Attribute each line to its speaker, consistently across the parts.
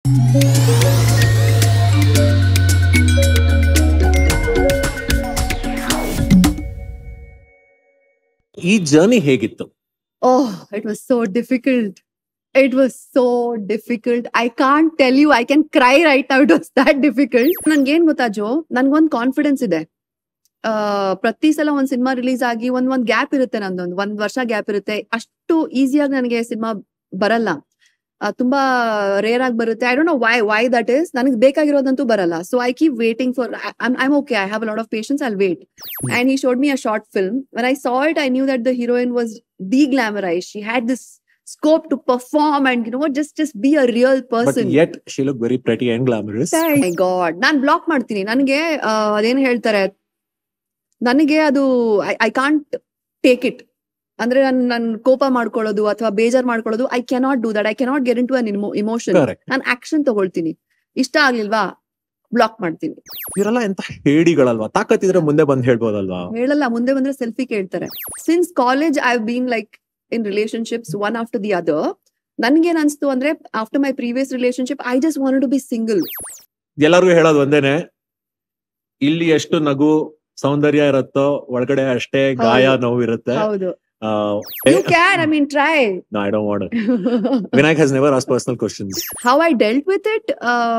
Speaker 1: ಈ ಜರ್ನಿ ಹೇಗಿತ್ತು
Speaker 2: Oh, it was so difficult. It was so difficult. I can't tell you. I can cry right now. It was that difficult. ನನ್ಗೇನ್ ಗೊತ್ತಾ ಜೋ ನನ್ಗೊಂದ್ confidence ಇದೆ ಆ, ಪ್ರತಿ ಸಲ ಒಂದ್ ಸಿನಿಮಾ ರಿಲೀಸ್ ಆಗಿ ಒಂದ್ ಒಂದ್ ಗ್ಯಾಪ್ ಇರುತ್ತೆ ನಂದೊಂದು ಒಂದ್ ವರ್ಷ ಗ್ಯಾಪ್ ಇರುತ್ತೆ ಅಷ್ಟು ಈಸಿಯಾಗಿ ನನಗೆ ಸಿನಿಮಾ ಬರಲ್ಲ ಆ, ತುಂಬಾ ರೇರ್ ಆಗಿ ಬರುತ್ತೆ I don't know why why that is ನನಗೆ ಬೇಕಾಗಿರೋದಂತೂ ಬರಲ್ಲ so I keep waiting for I'm okay I have lot of patience I wait and he showed me a short film. When I saw it, I knew that the heroine was de-glamorized. She had this scope to perform and you know what, just just be a real
Speaker 1: but
Speaker 2: person.
Speaker 1: Yet she look very pretty and glamorous
Speaker 2: my god ನಾನ್ block ಮಾಡ್ತೀನಿ ನನಗೆ ಅದೇನ್ ಹೇಳ್ತಾರೆ ನನಗೆ ಅದು I can't take it ಅಂದ್ರೆ ನನ್ ನನ್ ಕೋಪ ಮಾಡ್ಕೊಳ್ಳೋದು ಅಥವಾ ಬೇಜಾರ್ ಮಾಡ್ಕೊಳ್ಳೋದು I cannot do that I cannot get in to an emotion
Speaker 1: correct
Speaker 2: ನಾನು ಆಕ್ಷನ್ ತಗೊಳ್ತೀನಿ ಇಷ್ಟ ಆಗ್ಲಿಲ್ವಾ ಬ್ಲಾಕ್ ಮಾಡ್ತೀನಿ
Speaker 1: ಇವರೆಲ್ಲ ಎಂತ ಹೇಡಿಗಳಲ್ವಾ ತಾಕತ್ತಿದ್ರೆ ಮುಂದೆ ಬಂದ್ ಹೇಳ್ಬೋದಲ್ವಾ
Speaker 2: ಹೇಳಲ್ಲ ಮುಂದೆ ಬಂದ್ರೆ ಸೆಲ್ಫಿ ಕೇಳ್ತಾರೆ since college I been like in relationships one after the other ನನ್ಗೇನ್ ಅನ್ಸ್ತು ಅಂದ್ರೆ after my previous relationship I just want to be single
Speaker 1: ಎಲ್ಲರಿಗೂ ಹೇಳೋದು ಒಂದೇನೆ ಇಲ್ಲಿ ಎಷ್ಟು ನಗು ಸೌಂದರ್ಯ ಇರುತ್ತೋ ಒಳಗಡೆ ಅಷ್ಟೇ ಗಾಯ
Speaker 2: ಹೌದು.
Speaker 1: ನೋವು ಇರುತ್ತೆ
Speaker 2: ಹೌದು you can I mean try
Speaker 1: I don't want Vinayak has never as personal questions
Speaker 2: how I dealt with it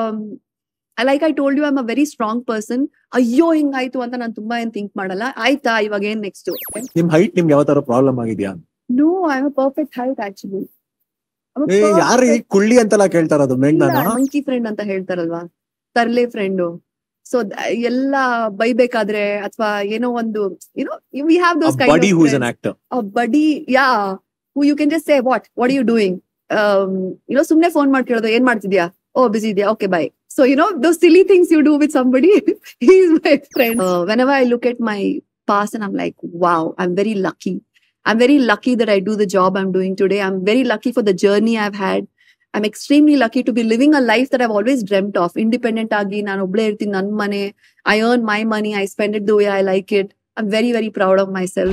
Speaker 2: like I told you I'm a very strong person ಅಯ್ಯೋ ಹಿಂಗಾಯ್ತು ಅಂತ ನಾನು ತುಂಬಾ ಏನ್ ಥಿಂಕ್ ಮಾಡಲ್ಲ ಆಯ್ತಾ ಇವಾಗ ಏನ್ ನೆಕ್ಸ್ಟ್
Speaker 1: ನಿಮ್ ಹೈಟ್ ನಿಮ್ಗೆ ಯಾವ ತರ ಪ್ರಾಬ್ಲಮ್ ಆಗಿದ್ಯಾ
Speaker 2: no I am perfect height actually
Speaker 1: ಏ, ಯಾರು ಈ ಕುಳ್ಳಿ ಅಂತೆಲ್ಲ ಕೇಳ್ತಾರ ಅದು ಮೇಘ್ನ
Speaker 2: ಮಂಕಿ ಫ್ರೆಂಡ್ ಅಂತ ಹೇಳ್ತಾರಲ್ವಾ ತರ್ಲೆ ಫ್ರೆಂಡ್ ಸೊ ಎಲ್ಲ ಬೈಬೇಕಾದ್ರೆ ಅಥವಾ ಏನೋ ಒಂದು ಯುನೋ ವಿ ಹ್ಯಾವ್ ದೋಸ್
Speaker 1: ಬಡಿ who is an actor
Speaker 2: buddy yeah who you can just say what what you doing you know ಸುಮ್ನೆ ಫೋನ್ ಮಾಡಿ ಕೇಳೋದು ಏನ್ ಮಾಡ್ತಿದ್ಯಾ ಓ ಬಿಸಿ ಇದೆಯಾ okay bye so you know those silly things you do with somebody is my friend when I look at my past and I'm like wow I am very lucky I'm very lucky that I do the job I'm doing today. I'm very lucky for the journey I've had. I'm extremely lucky to be living a life that I've always dreamt of. Independent agi, ನಾನು ಒಬ್ಳೆ ಇರ್ತೀನಿ ನನ್ನ ಮನೆ. I earn my money. I spend it the way I like it. I'm very, very proud of myself.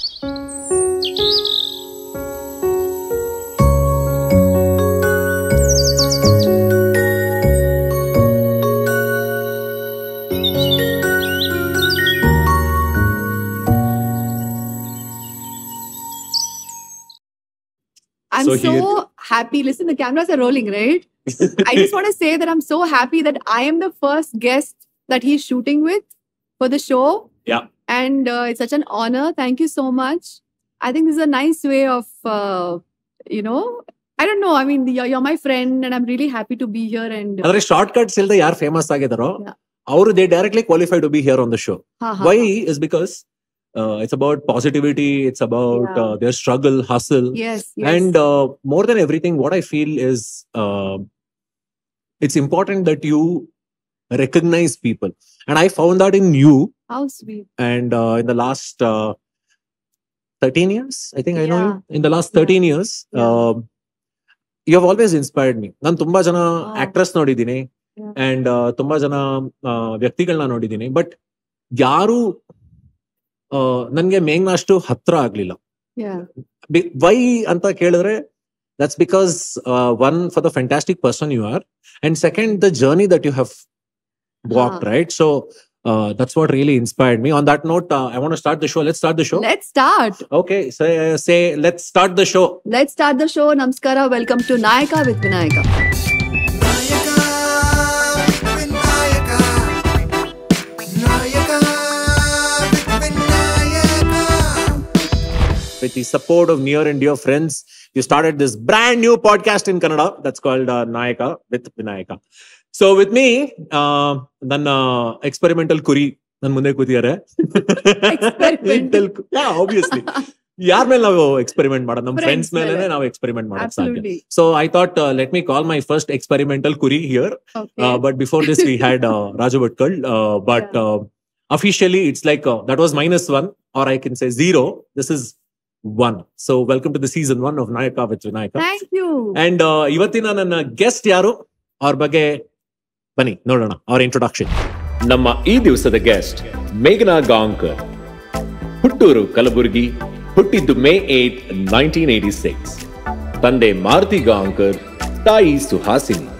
Speaker 2: I'm
Speaker 1: So
Speaker 2: so,
Speaker 1: here-
Speaker 2: happy. Listen, the cameras are rolling, right? I just want to say that I'm so happy that I am the first guest that he's shooting with for the show.
Speaker 1: Yeah.
Speaker 2: And uh, it's such an honor. Thank you so much. I think this is a nice way of, uh, you know, I don't know. I mean, you're, you're my friend, and I'm really happy to be here. And uh,
Speaker 1: ಆದ್ರೆ shortcuts ಇಲ್ದೆ ಯಾರು famous ಆಗಿದಾರೋ
Speaker 2: Yeah.
Speaker 1: ಅವರು they directly qualify to be here on the show
Speaker 2: ha, ha,
Speaker 1: why
Speaker 2: ha.
Speaker 1: Is because it's about positivity it's about
Speaker 2: Yeah.
Speaker 1: Their struggle hustle
Speaker 2: yes, yes.
Speaker 1: and uh, more than everything what i feel is uh, it's important that you recognize people and i found that in you
Speaker 2: how sweet.
Speaker 1: and uh, in the last uh, 13 years i think i know you
Speaker 2: Yeah.
Speaker 1: in the last 13 years
Speaker 2: Yeah.
Speaker 1: um, you have always inspired me ನಾನು ತುಂಬಾ ಜನ
Speaker 2: Wow.
Speaker 1: Actress ನೋಡಿದ್ದೀನಿ
Speaker 2: Yeah.
Speaker 1: And ತುಂಬಾ ಜನ ವ್ಯಕ್ತಿಗಳನ್ನ ನೋಡಿದ್ದೀನಿ but ಯಾರು ನನ್ಗೆ ಮೇಘ್ನ ಅಷ್ಟು ಹತ್ರ ಆಗ್ಲಿಲ್ಲ
Speaker 2: Yeah.
Speaker 1: ವೈ ಅಂತ ಕೇಳಿದ್ರೆ that's because one for the fantastic person you are and second the journey that you have walked
Speaker 2: Ah.
Speaker 1: Right so that's what really inspired me on that note I want start the show let start the show
Speaker 2: Let's start.
Speaker 1: Okay say let start the show
Speaker 2: Let's start the show. Namaskara. Welcome to Nayaka with Vinayaka.
Speaker 3: Vinayaka, Vinayaka, Vinayaka,
Speaker 1: with the support of near and dear friends, you started this brand new podcast in Kannada that's called uh, Nayaka with Vinayaka. So with me, uh, ನನ್ನ experimental ಕುರಿ ನನ್ ಮುಂದೆ ಕೂತಿದ್ದಾರೆ
Speaker 2: Experimental.
Speaker 1: Obviously ಯಾರ ಮೇಲೆ ನಾವು experiment ಮಾಡೋದು ನಮ್ಮ
Speaker 2: Friends
Speaker 1: ಫ್ರೆಂಡ್ಸ್ ಮೇಲೆ
Speaker 2: ಮೇಲೆ.
Speaker 1: ನಾವು ಎಕ್ಸ್ಪೆರಿಮೆಂಟ್ ಮಾಡೋದು ಸಾಧ್ಯ
Speaker 2: Absolutely.
Speaker 1: So I thought let me call my first experimental ಕುರಿ here
Speaker 2: Okay.
Speaker 1: But before this we had Raju Bhatkal but officially it's like that was minus one or I can say zero this is one so welcome to the season one of Nayaka with Vinayaka
Speaker 2: Thank you.
Speaker 1: And ಇವತ್ತಿನ ನನ್ನ guest ಯಾರು ಅವ್ರ ಬಗ್ಗೆ ಬನ್ನಿ ನೋಡೋಣ ಅವ್ರ introduction
Speaker 4: ನಮ್ಮ ಈ ದಿವಸದ ಗೆಸ್ಟ್ ಮೇಘನಾ ಗಾಂವ್ಕರ್ ಹುಟ್ಟೂರು ಕಲಬುರಗಿ ಹುಟ್ಟಿದ್ದು May eight nineteen eighty six ತಂದೆ ಮಾರುತಿ ಗಾಂವ್ಕರ್ ತಾಯಿ ಸುಹಾಸಿನಿ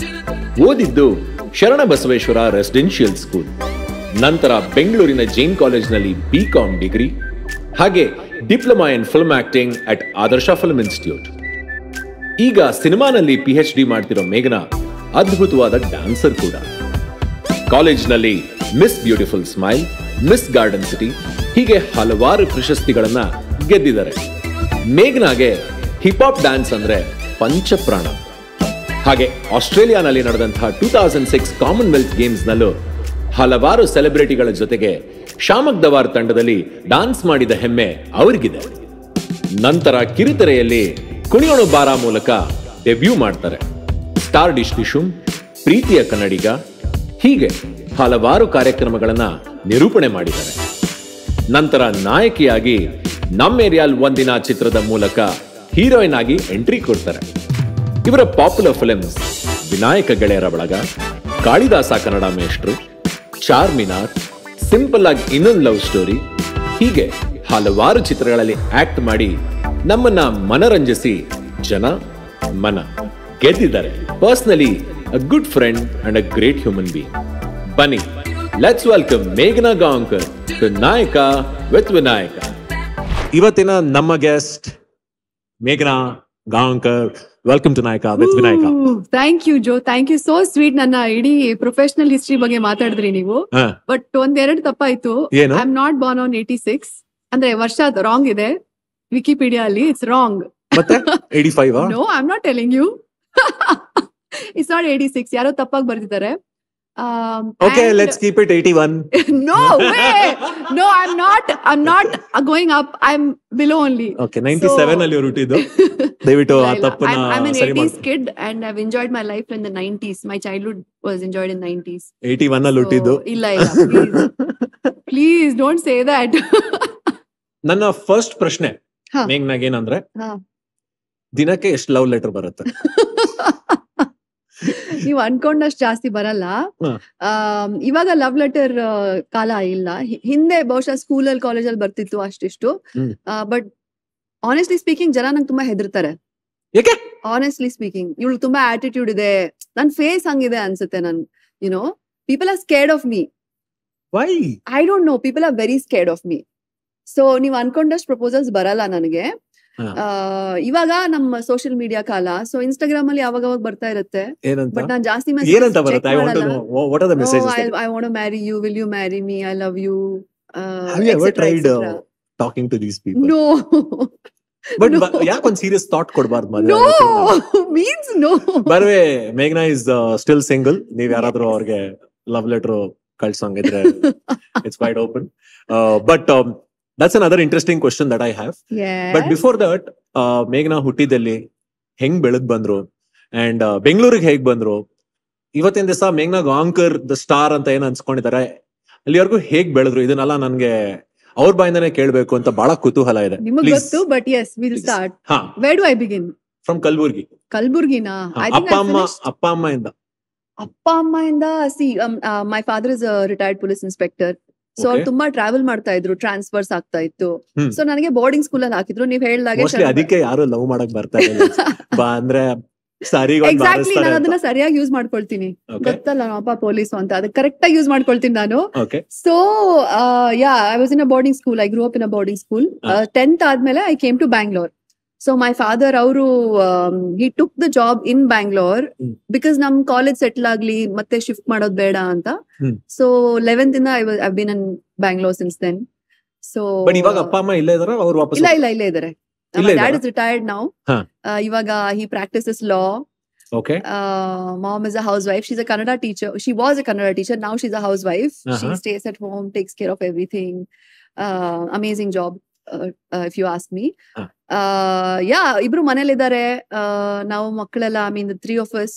Speaker 4: ಓದಿದ್ದು ಶರಣ ಬಸವೇಶ್ವರ ರೆಸಿಡೆನ್ಷಿಯಲ್ ಸ್ಕೂಲ್ ನಂತರ ಬೆಂಗಳೂರಿನ ಜೈನ್ ಕಾಲೇಜ್ನಲ್ಲಿ ಬಿ ಕಾಮ್ ಡಿಗ್ರಿ ಹಾಗೆ diploma in film acting at Adarsha film institute ಈಗ ಸಿನಿಮಾನಲ್ಲಿ ಪಿ ಎಚ್ ಡಿ ಮಾಡ್ತಿರೋ ಮೇಘನಾ ಅದ್ಭುತವಾದ ಡ್ಯಾನ್ಸರ್ ಕೂಡ ಕಾಲೇಜ್ನಲ್ಲಿ miss beautiful smile miss garden city ಹೀಗೆ ಹಲವಾರು ಪ್ರಶಸ್ತಿಗಳನ್ನ ಗೆದ್ದಿದ್ದಾರೆ ಮೇಘನಾಗೆ ಹಿಪ್ ಹಾಪ್ ಡ್ಯಾನ್ಸ್ ಅಂದ್ರೆ ಪಂಚಪ್ರಾಣ ಹಾಗೆ ಆಸ್ಟ್ರೇಲಿಯಾನಲ್ಲಿ ನಡೆದಂತಹ two thousand six Commonwealth Games ನಲ್ಲೂ ಹಲವಾರು ಸೆಲೆಬ್ರಿಟಿಗಳ ಜೊತೆಗೆ ಶಾಮಕ್ ದವಾರ್ ತಂಡದಲ್ಲಿ ಡಾನ್ಸ್ ಮಾಡಿದ ಹೆಮ್ಮೆ ಅವರಿಗಿದೆ ನಂತರ ಕಿರುತೆರೆಯಲ್ಲಿ ಕುಣಿಯೋಣ ಬಾರ ಮೂಲಕ ಡೆಬ್ಯೂ ಮಾಡ್ತಾರೆ ಸ್ಟಾರ್ ಡಿಶ್ ಡಿಶುಮ್ ಪ್ರೀತಿಯ ಕನ್ನಡಿಗ ಹೀಗೆ ಹಲವಾರು ಕಾರ್ಯಕ್ರಮಗಳನ್ನ ನಿರೂಪಣೆ ಮಾಡಿದ್ದಾರೆ ನಂತರ ನಾಯಕಿಯಾಗಿ ನಮ್ ಏರಿಯಾಲ್ ಒಂದಿನ ಚಿತ್ರದ ಮೂಲಕ ಹೀರೋಯಿನ್ ಆಗಿ ಎಂಟ್ರಿ ಕೊಡ್ತಾರೆ ಇವರ ಪಾಪ್ಯುಲರ್ ಫಿಲ್ಮ್ಸ್ ವಿನಾಯಕ ಗೆಳೆಯರ ಬಳಗ ಕಾಳಿದಾಸ ಕನ್ನಡ ಮೇಷ್ಟ್ರು ಚಾರ್ಮಿನಾರ್ ಸಿಂಪಲ್ ಆಗಿ ಇನ್ನೊಂದು ಲವ್ ಸ್ಟೋರಿ ಹೀಗೆ ಹಲವಾರು ಚಿತ್ರಗಳಲ್ಲಿ ಆಕ್ಟ್ ಮಾಡಿ ನಮ್ಮನ್ನ ಮನರಂಜಿಸಿ ಜನ ಮನ ಗೆದ್ದಿದ್ದಾರೆ personally a good friend and a great human being ಬನ್ನಿ ಲೆಟ್ಸ್ ವೆಲ್ಕಮ್ ಮೇಘನಾ ಗಾಂಕರ್ ಟು ನಾಯಕ ವಿತ್ ವಿನಾಯಕ
Speaker 1: ಇವತ್ತಿನ ನಮ್ಮ ಗೆಸ್ಟ್ ಮೇಘನಾ Gaonkar welcome to Nayaka with Vinayaka
Speaker 2: thank you ಜೋ ಥ್ಯಾಂಕ್ ಯು ಸೋ ಸ್ವೀಟ್ ನನ್ನ ಇಡೀ ಪ್ರೊಫೆಷನಲ್ ಹಿಸ್ಟ್ರಿ ಬಗ್ಗೆ ಮಾತಾಡಿದ್ರಿ ನೀವು
Speaker 1: ಹಾ.
Speaker 2: ಬಟ್ ಒಂದೆರಡು ತಪ್ಪಾಯ್ತು
Speaker 1: ಏನು
Speaker 2: I am not born on eighty six ಅಂದ್ರೆ ವರ್ಷ ರಾಂಗ್ ಇದೆ ವಿಕಿಪೀಡಿಯಾ ಅಲ್ಲಿ ಇಟ್ಸ್ ರಾಂಗ್
Speaker 1: ಮತ್ತೆ eighty five
Speaker 2: no I am not telling you it's not eighty six ಯಾರೋ ತಪ್ಪಾಗಿ ಬರ್ದಿದ್ದಾರೆ
Speaker 1: okay let's keep it eighty one
Speaker 2: no way no I am not I am not going up I am below only
Speaker 1: okay ninety seven ಅಲ್ಲಿ ಅವ್ರು ಹುಟ್ಟಿದ್ದು ದಯವಿಟ್ಟು ಆ ತಪ್ಪನ್ನ
Speaker 2: I'm an
Speaker 1: ಸರಿ
Speaker 2: 80s
Speaker 1: ಮಾಡಿ
Speaker 2: kid and I've enjoyed my life in the 90s. My childhood was enjoyed in 90s.
Speaker 1: Eighty one ಅಲ್ಲಿ ಹುಟ್ಟಿದ್ದು
Speaker 2: So, ಇಲ್ಲ ಇಲ್ಲ please, please don't say that.
Speaker 1: ನನ್ನ ಫಸ್ಟ್ ಪ್ರಶ್ನೆ
Speaker 2: ಹಾ.
Speaker 1: ಮೇಘ್ನಾಗ್ ಏನಂದ್ರೆ
Speaker 2: ಹಾ.
Speaker 1: ದಿನಕ್ಕೆ ಎಷ್ಟು ಲವ್ ಲೆಟರ್ ಬರುತ್ತೆ
Speaker 2: ನೀವು ಅನ್ಕೊಂಡಷ್ಟು ಜಾಸ್ತಿ ಬರಲ್ಲ
Speaker 1: ಹಾ.
Speaker 2: ಆಮ್, ಇವಾಗ ಲವ್ ಲೆಟರ್ ಕಾಲ ಇಲ್ಲ ಹಿ- ಹಿಂದೆ ಬಹುಶಃ ಸ್ಕೂಲಲ್ಲಿ ಕಾಲೇಜಲ್ಲಿ ಬರ್ತಿತ್ತು ಅಷ್ಟಿಷ್ಟು
Speaker 1: ಹ್ಮ್.
Speaker 2: ಬಟ್ ಆನೆಸ್ಟ್ಲಿ ಸ್ಪೀಕಿಂಗ್ ಜನ ನಂಗೆ ತುಂಬಾ ಹೆದರ್ತಾರೆ
Speaker 1: ಯಾಕೆ
Speaker 2: ಆನೆಸ್ಟ್ಲಿ ಸ್ಪೀಕಿಂಗ್ ಇವಳು ತುಂಬಾ ಆಟಿಟ್ಯೂಡ್ ಇದೆ ನನ್ ಫೇಸ್ ಹಂಗಿದೆ ಅನ್ಸುತ್ತೆ ನನ್ you know people are scared of me
Speaker 1: why
Speaker 2: I don't know people are very scared of me so ನೀವ್ ಅನ್ಕೊಂಡಷ್ಟು ಪ್ರಪೋಸಲ್ಸ್ ಬರಲ್ಲ ನನಗೆ
Speaker 1: ಹಾ.
Speaker 2: ಆ, ಇವಾಗ ನಮ್ಮ ಸೋಷಿಯಲ್ ಮೀಡಿಯಾ ಕಾಲ ಸೊ ಇನ್ಸ್ಟಾಗ್ರಾಮ್ ಅಲ್ಲಿ ಯಾವಾಗ ಅವಾಗ ಬರ್ತಾ ಇರುತ್ತೆ
Speaker 1: ಏನಂತ
Speaker 2: ಬಟ್ ನಾನ್ ಜಾಸ್ತಿ
Speaker 1: ಏನಂತ ಬರುತ್ತೆ I want what are the message
Speaker 2: I want marry you will you marry me I love you
Speaker 1: have you ever tried talking to these people
Speaker 2: no
Speaker 1: but
Speaker 2: no.
Speaker 1: ಯಾಕೆ ಒಂದ್ ಸೀರಿಯಸ್ ಥಾಟ್ ಕೊಡಬಾರ್ದು
Speaker 2: no means no
Speaker 1: ಬರ್ವೆ ಮೇಘ್ನಾ is still single ನೀವ್ ಯಾರಾದ್ರೂ ಅವ್ರಿಗೆ love letter ಕಳ್ಸಂಗಿದ್ರೆ it's quite open but that's another interesting question that I have but before that ಮೇಘ್ನಾ ಹುಟ್ಟಿದಲ್ಲಿ ಹೆಂಗ್ ಬೆಳದ್ ಬಂದ್ರು ಅಂಡ್ ಬೆಂಗಳೂರಿಗೆ ಹೇಗ್ ಬಂದ್ರು ಇವತ್ತಿನ ದಿವಸ ಮೇಘ್ನಾ ಗಾಂಕರ್ ದ ಸ್ಟಾರ್ ಅಂತ ಏನ್ ಅನ್ಸ್ಕೊಂಡಿದ್ದಾರೆ ಅಲ್ಲಿವರೆಗೂ ಹೇಗ್ ಬೆಳೆದ್ರು ಇದನ್ನೆಲ್ಲ ನನ್ಗೆ ಅವ್ರ ಬಾಯಿಂದಾನೆ ಕೇಳ್ಬೇಕು ಅಂತ ಬಹಳ ಕುತೂಹಲ ಇದೆ
Speaker 2: ನಿಮಗ್
Speaker 1: Please.
Speaker 2: ಗೊತ್ತು but yes will
Speaker 1: Please.
Speaker 2: Start
Speaker 1: ಹಾ
Speaker 2: where do I begin
Speaker 1: from Kalburgi
Speaker 2: ಕಲ್ಬುರ್ಗಿನಾ
Speaker 1: ಹಾ,
Speaker 2: ಐ
Speaker 1: ಅಪ್ಪ ಅಮ್ಮ ಅಪ್ಪ ಅಮ್ಮ ಇಂದ
Speaker 2: ಅಪ್ಪ ಅಮ್ಮ ಇಂದ see my father is retired police inspector so ಅವ್ರು
Speaker 1: Okay.
Speaker 2: ತುಂಬಾ ಟ್ರಾವೆಲ್ ಮಾಡ್ತಾ ಇದ್ರು ಟ್ರಾನ್ಸ್ಫರ್ಸ್ ಆಗ್ತಾ ಇತ್ತು
Speaker 1: ಹ್ಮ್.
Speaker 2: ಸೊ ನನಗೆ ಬೋರ್ಡಿಂಗ್ ಸ್ಕೂಲ್ ಅಲ್ಲಿ ಹಾಕಿದ್ರು ನೀವ್ ಹೇಳ್ದಾಗೆ
Speaker 1: ಮೋಸ್ಟ್ಲಿ ಅದಕ್ಕೆ ಯಾರು ಲವ್ ಮಾಡಕ್ ಬರ್ತಾ ಇಲ್ಲ ಬಾ ಅಂದ್ರೆ ಸಾರಿಗೆ ಒಂದ್
Speaker 2: ಎಕ್ಸಾಕ್ಟ್ಲಿ ನಾನು
Speaker 1: ಬಾರಿಸ್ತಾರೆ
Speaker 2: ಅದನ್ನ ಸರಿಯಾಗಿ ಯೂಸ್ ಮಾಡ್ಕೊಳ್ತೀನಿ
Speaker 1: ಓಕೆ
Speaker 2: ಗೊತ್ತಲ್ಲ ನಮ್ಮ ಅಪ್ಪ ಪೊಲೀಸ್ ಅಂತ ಅದಕ್ಕೆ ಕರೆಕ್ಟ್ ಆಗಿ ಯೂಸ್ ಮಾಡ್ಕೊಳ್ತೀನಿ ನಾನು
Speaker 1: okay
Speaker 2: so yeah I was in a boarding school I grew up in a boarding school
Speaker 1: ಹಾ.
Speaker 2: ಟೆಂತ್ ಆದ್ಮೇಲೆ I came to Bangalore so my father ಅವರು he took the job in Bangalore
Speaker 1: hmm.
Speaker 2: Because ನಮ್ college settle ಆಗ್ಲಿ ಮತ್ತೆ shift ಮಾಡೋದ್ ಬೇಡ ಅಂತ
Speaker 1: hmm.
Speaker 2: So eleventh ಇಂದ I I been in Bangalore since then so
Speaker 1: but ಇವಾಗ ಅಪ್ಪ ಅಮ್ಮ ಇಲ್ಲೇ ಇದಾರ ಅವ್ರು ವಾಪಸ್
Speaker 2: ಇಲ್ಲ ಇಲ್ಲ ಇಲ್ಲೇ ಇದಾರೆ
Speaker 1: ಇಲ್ಲೇ
Speaker 2: ಡ್ಯಾಡ್
Speaker 1: ಇದಾರಾ?
Speaker 2: ಇಸ್ ರಿಟೈರ್ಡ್ ನೌ
Speaker 1: ಹಾ.
Speaker 2: ಇವಾಗ he practises law
Speaker 1: okay
Speaker 2: uh, mom is a housewife. She's a Kannada teacher. She was a Kannada teacher. Now she's a housewife. She
Speaker 1: Uh-huh.
Speaker 2: stays at home, takes care of everything. Uh, amazing job, uh, uh, if you ask me.
Speaker 1: Uh.
Speaker 2: Uh, yeah, ಇಬ್ರು ಮನೇಲಿದ್ದಾರೆ ನಾವು ಮಕ್ಕಳೆಲ್ಲ I mean three of us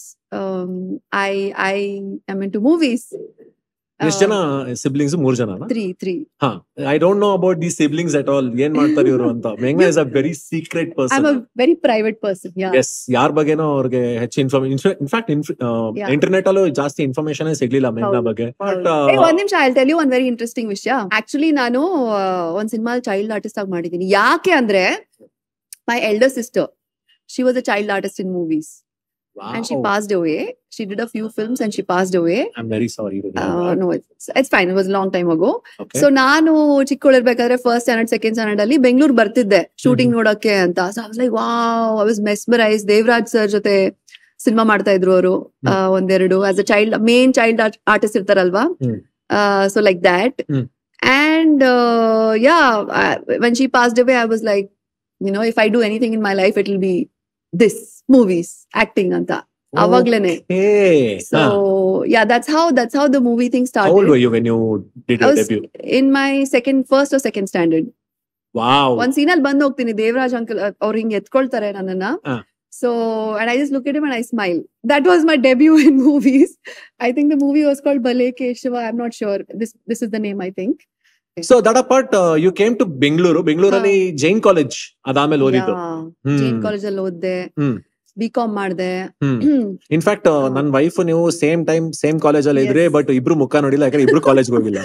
Speaker 2: I I I mean two movies
Speaker 1: ಎಷ್ಟ್ ಜನ siblings ಮೂರ್ ಜನ
Speaker 2: three three
Speaker 1: ಹಾ I don't know about the siblings at all ಏನ್ ಮಾಡ್ತಾರೆ ಇವರು ಅಂತ ಮೇಘ್ನಾ is a very secret
Speaker 2: I
Speaker 1: person
Speaker 2: a very private person yeah
Speaker 1: yes ಯಾರ ಬಗ್ಗೆನೋ ಅವ್ರಿಗೆ ಹೆಚ್ಚು ಇನ್ಫಾರ್ಮೇಶನ್ ಇನ್ಫ್ಯಾಕ್ಟ್
Speaker 2: Yeah.
Speaker 1: ಇಂಟರ್ನೆಟ್ ಅಲ್ಲೂ ಜಾಸ್ತಿ ಇನ್ಫಾರ್ಮೇಶನ್ ಸಿಗ್ಲಿಲ್ಲ ಮೇಘ್ನಾ
Speaker 2: ಹೌದು.
Speaker 1: ಬಗ್ಗೆ ಬಟ್
Speaker 2: ಏ, ಒಂದ್ ನಿಮಿಷ ಐ ಟೆಲ್ ಯು ಒಂದ್ ವೆರಿ ಇಂಟ್ರೆಸ್ಟಿಂಗ್ ವಿಷಯ ಆಕ್ಚುಲಿ ನಾನು ಆ, ಒಂದ್ ಸಿನಿಮಾ ಚೈಲ್ಡ್ ಆರ್ಟಿಸ್ಟ್ ಆಗಿ ಮಾಡಿದೀನಿ ಯಾಕೆ ಅಂದ್ರೆ my elder sister she was a child artist in movies and she passed away. She did a few films and she passed away.
Speaker 1: I'm very sorry. to hear
Speaker 2: Uh,
Speaker 1: that.
Speaker 2: no, it's, it's fine. It was a long time ago.
Speaker 1: Okay.
Speaker 2: So ನಾನು ಚಿಕ್ಕವಳಿರ್ಬೇಕಾದ್ರೆ first standard second standard ಅಲ್ಲಿ ಬೆಂಗಳೂರು ಬರ್ತಿದ್ದೆ shooting ನೋಡಕ್ಕೆ ಅಂತ so like wow I was mesmerise Devaraj sir ಜೊತೆ cinema ಮಾಡ್ತಾ ಇದ್ರು ಅವರು ಒಂದೆರಡು as a child main child artist ಇರ್ತಾರಲ್ವಾ
Speaker 1: hmm.
Speaker 2: So like that
Speaker 1: hmm.
Speaker 2: And yeah when she passed away I was like you know if I do anything in my life it will be this movies acting ಅಂತ ಅವಾಗ್ಲೇನೆ
Speaker 1: Okay.
Speaker 2: So
Speaker 1: Huh.
Speaker 2: Yeah that's how that's how the movie thing
Speaker 1: How old
Speaker 2: start
Speaker 1: were you when you did
Speaker 2: I
Speaker 1: your
Speaker 2: was-
Speaker 1: debut?
Speaker 2: In my second first second standard
Speaker 1: Wow.
Speaker 2: ಒಂದ್ ಸೀನಲ್ಲಿ ಬಂದ್ ಹೋಗ್ತೀನಿ Devaraj uncle ಅವ್ರು ಹಿಂಗ್ ಎತ್ಕೊಳ್ತಾರೆ ನನ್ನನ್ನ
Speaker 1: ಹಾ.
Speaker 2: So and I just look it and I smile that was my debut in movies I think the movie was called Bale Keshava I am not sure this this is the name I think
Speaker 1: So that apart, uh, you came to Bengaluru. Bengaluru ಅಲ್ಲಿ Jain college ಅದಾದ್ಮೇಲೆ ಓದಿದ್ದು
Speaker 2: Jain college ಅಲ್ಲಿ ಓದ್ದೆ
Speaker 1: ಹ್ಮ್.
Speaker 2: B com ಮಾಡ್ದೆ
Speaker 1: hmm in fact ನನ್ wife ನೀವು same time same college ಅಲ್ಲಿ ಇದ್ರಿ
Speaker 2: Yes.
Speaker 1: But ಇಬ್ರು ಮುಖ ನೋಡಿಲ್ಲ ಯಾಕಂದ್ರೆ ಇಬ್ರು ಕಾಲೇಜ್ ಹೋಗಿಲ್ಲ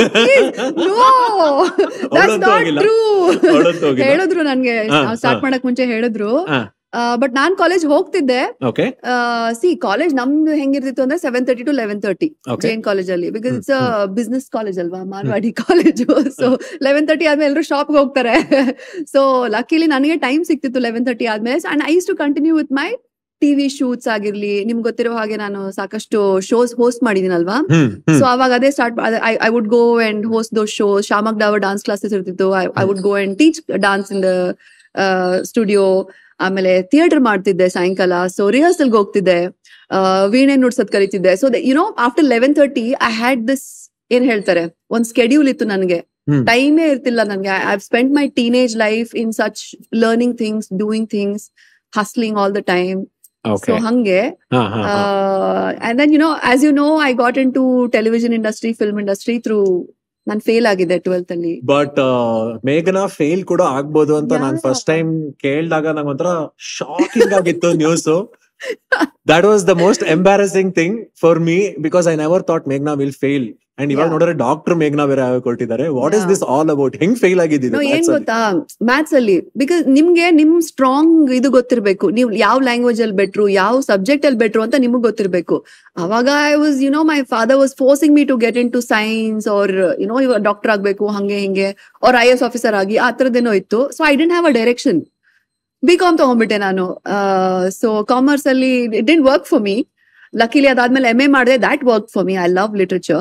Speaker 2: ನೋ ದಟ್ಸ್
Speaker 1: ಅವಳಂತೂ
Speaker 2: ನಾಟ್
Speaker 1: ಹೋಗಿಲ್ಲ.
Speaker 2: ಟ್ರೂ
Speaker 1: ಅವಳಂತೂ ಹೋಗಿಲ್ಲ.
Speaker 2: ಹೇಳಿದ್ರು ನನ್ಗೆ
Speaker 1: ಹಾ,
Speaker 2: ಸ್ಟಾರ್ಟ್
Speaker 1: ಹಾ.
Speaker 2: ಮಾಡಕ್ ಮುಂಚೆ ಹೇಳಿದ್ರು
Speaker 1: ಹಾ.
Speaker 2: ಬಟ್ ನಾನ್ ಕಾಲೇಜ್ ಹೋಗ್ತಿದ್ದೆ
Speaker 1: ಓಕೆ
Speaker 2: ಸಿ ಕಾಲೇಜ್ ನಮ್ದು ಹೆಂಗಿರ್ತಿತ್ತು ಅಂದ್ರೆ seven thirty to eleven thirty
Speaker 1: okay
Speaker 2: Jain college ಅಲ್ಲಿ because
Speaker 1: hmm,
Speaker 2: it's business college ಅಲ್ವಾ Marwari college so eleven thirty ಆದ್ಮೇಲೆ ಎಲ್ಲರೂ ಶಾಪ್ ಹೋಗ್ತಾರೆ ಸೊ ಲಕ್ಕಿಲಿ ನನಗೆ ಟೈಮ್ ಸಿಕ್ತಿತ್ತು ಲೆವೆನ್ ತರ್ಟಿ ಆದ್ಮೇಲೆ ಅಂಡ್ ಐಸ್ to continue with my TV shoots ಆಗಿರ್ಲಿ ನಿಮ್ಗೆ ಗೊತ್ತಿರೋ ಹಾಗೆ ನಾನು ಸಾಕಷ್ಟು ಶೋಸ್ ಹೋಸ್ಟ್ ಮಾಡಿದೀನಲ್ವಾ
Speaker 1: ಹ್ಮ್
Speaker 2: ಸೊ ಅವಾಗ ಅದೇ start I would go and host the show Shiamak Davar dance classes ಇರ್ತಿತ್ತು I would go and teach dance in the studio ಆಮೇಲೆ ಥಿಯೇಟರ್ ಮಾಡ್ತಿದ್ದೆ ಸಾಯಂಕಾಲ ಸೊ ರಿಹರ್ಸಲ್ಗೆ ಹೋಗ್ತಿದ್ದೆ ಆ, ವೀಣೆ ನುಡ್ಸೋದ್ ಕಲಿತಿದ್ದೆ so you know after eleven thirty I had this ಏನ್ ಹೇಳ್ತಾರೆ ಒಂದ್ ಸ್ಕೆಡ್ಯೂಲ್ ಇತ್ತು ನನಗೆ
Speaker 1: ಹ್ಮ್.
Speaker 2: ಟೈಮೇ ಇರ್ತಿಲ್ಲ ನನಗೆ I spend my teenage life in such learning things doing things hustling all the time so
Speaker 1: okay
Speaker 2: ಹಂಗೆ uh, and then you know as you know i got into television industry film industry through ನಾನು fail ಆಗಿದೆ twelfth ಅಲ್ಲಿ
Speaker 1: but ಮೇಘನಾ fail ಕೂಡ ಆಗ್ಬೋದು ಅಂತ ನಾನ್
Speaker 2: Yeah.
Speaker 1: First time ಕೇಳಿದಾಗ ನಂಗೆ ಒಂಥರ ಶಾಕಿಂಗ್ ಆಗಿತ್ತು news that was the most embarrassing thing for me because I never thought ಮೇಘ್ನಾ ವಿಲ್ ಫೇಲ್ ಅಂಡ್ ಇವಾಗ
Speaker 2: Yeah.
Speaker 1: ನೋಡಿದ್ರೆ ಡಾಕ್ಟರ್ ಮೇಘ್ನಾ ಬೇರೆ ಕೊಟ್ಟಿದ್ದಾರೆ what is
Speaker 2: Yeah.
Speaker 1: This all about ಹೆಂಗ್ ಫೇಲ್ ಆಗಿದ್ದು
Speaker 2: No, ಏನ್ ಗೊತ್ತಾ ಮ್ಯಾಥ್ಸ್ ಅಲ್ಲಿ ಬಿಕಾಸ್ ನಿಮ್ಗೆ ನಿಮ್ ಸ್ಟ್ರಾಂಗ್ ಇದು ಗೊತ್ತಿರ್ಬೇಕು ನೀವು ಯಾವ ಲ್ಯಾಂಗ್ವೇಜ್ ಅಲ್ಲಿ ಬೆಟ್ರು ಯಾವ ಸಬ್ಜೆಕ್ಟ್ ಅಲ್ಲಿ ಬೆಟ್ರು ಅಂತ ನಿಮಗ್ ಗೊತ್ತಿರ್ಬೇಕು ಅವಾಗ I was you know my father was forcing me to get in into science are you know ಇವಾಗ ಡಾಕ್ಟರ್ ಆಗ್ಬೇಕು ಹಂಗೆ ಹಿಂಗೆ ಅವ್ರ ಐ ಎಸ್ ಆಫೀಸರ್ ಆಗಿ ಆ ಥರದ್ದೇನೋ ಇತ್ತು so I didn't have a direction B com ತಗೊಂಡ್ಬಿಟ್ಟೆ ನಾನು ಸೊ ಕಾಮರ್ಸ್ ಅಲ್ಲಿ it didn't work for me luckily ಅದಾದ್ಮೇಲೆ ಎಂ ಎ ಮಾಡಿದೆ that work for me I love literature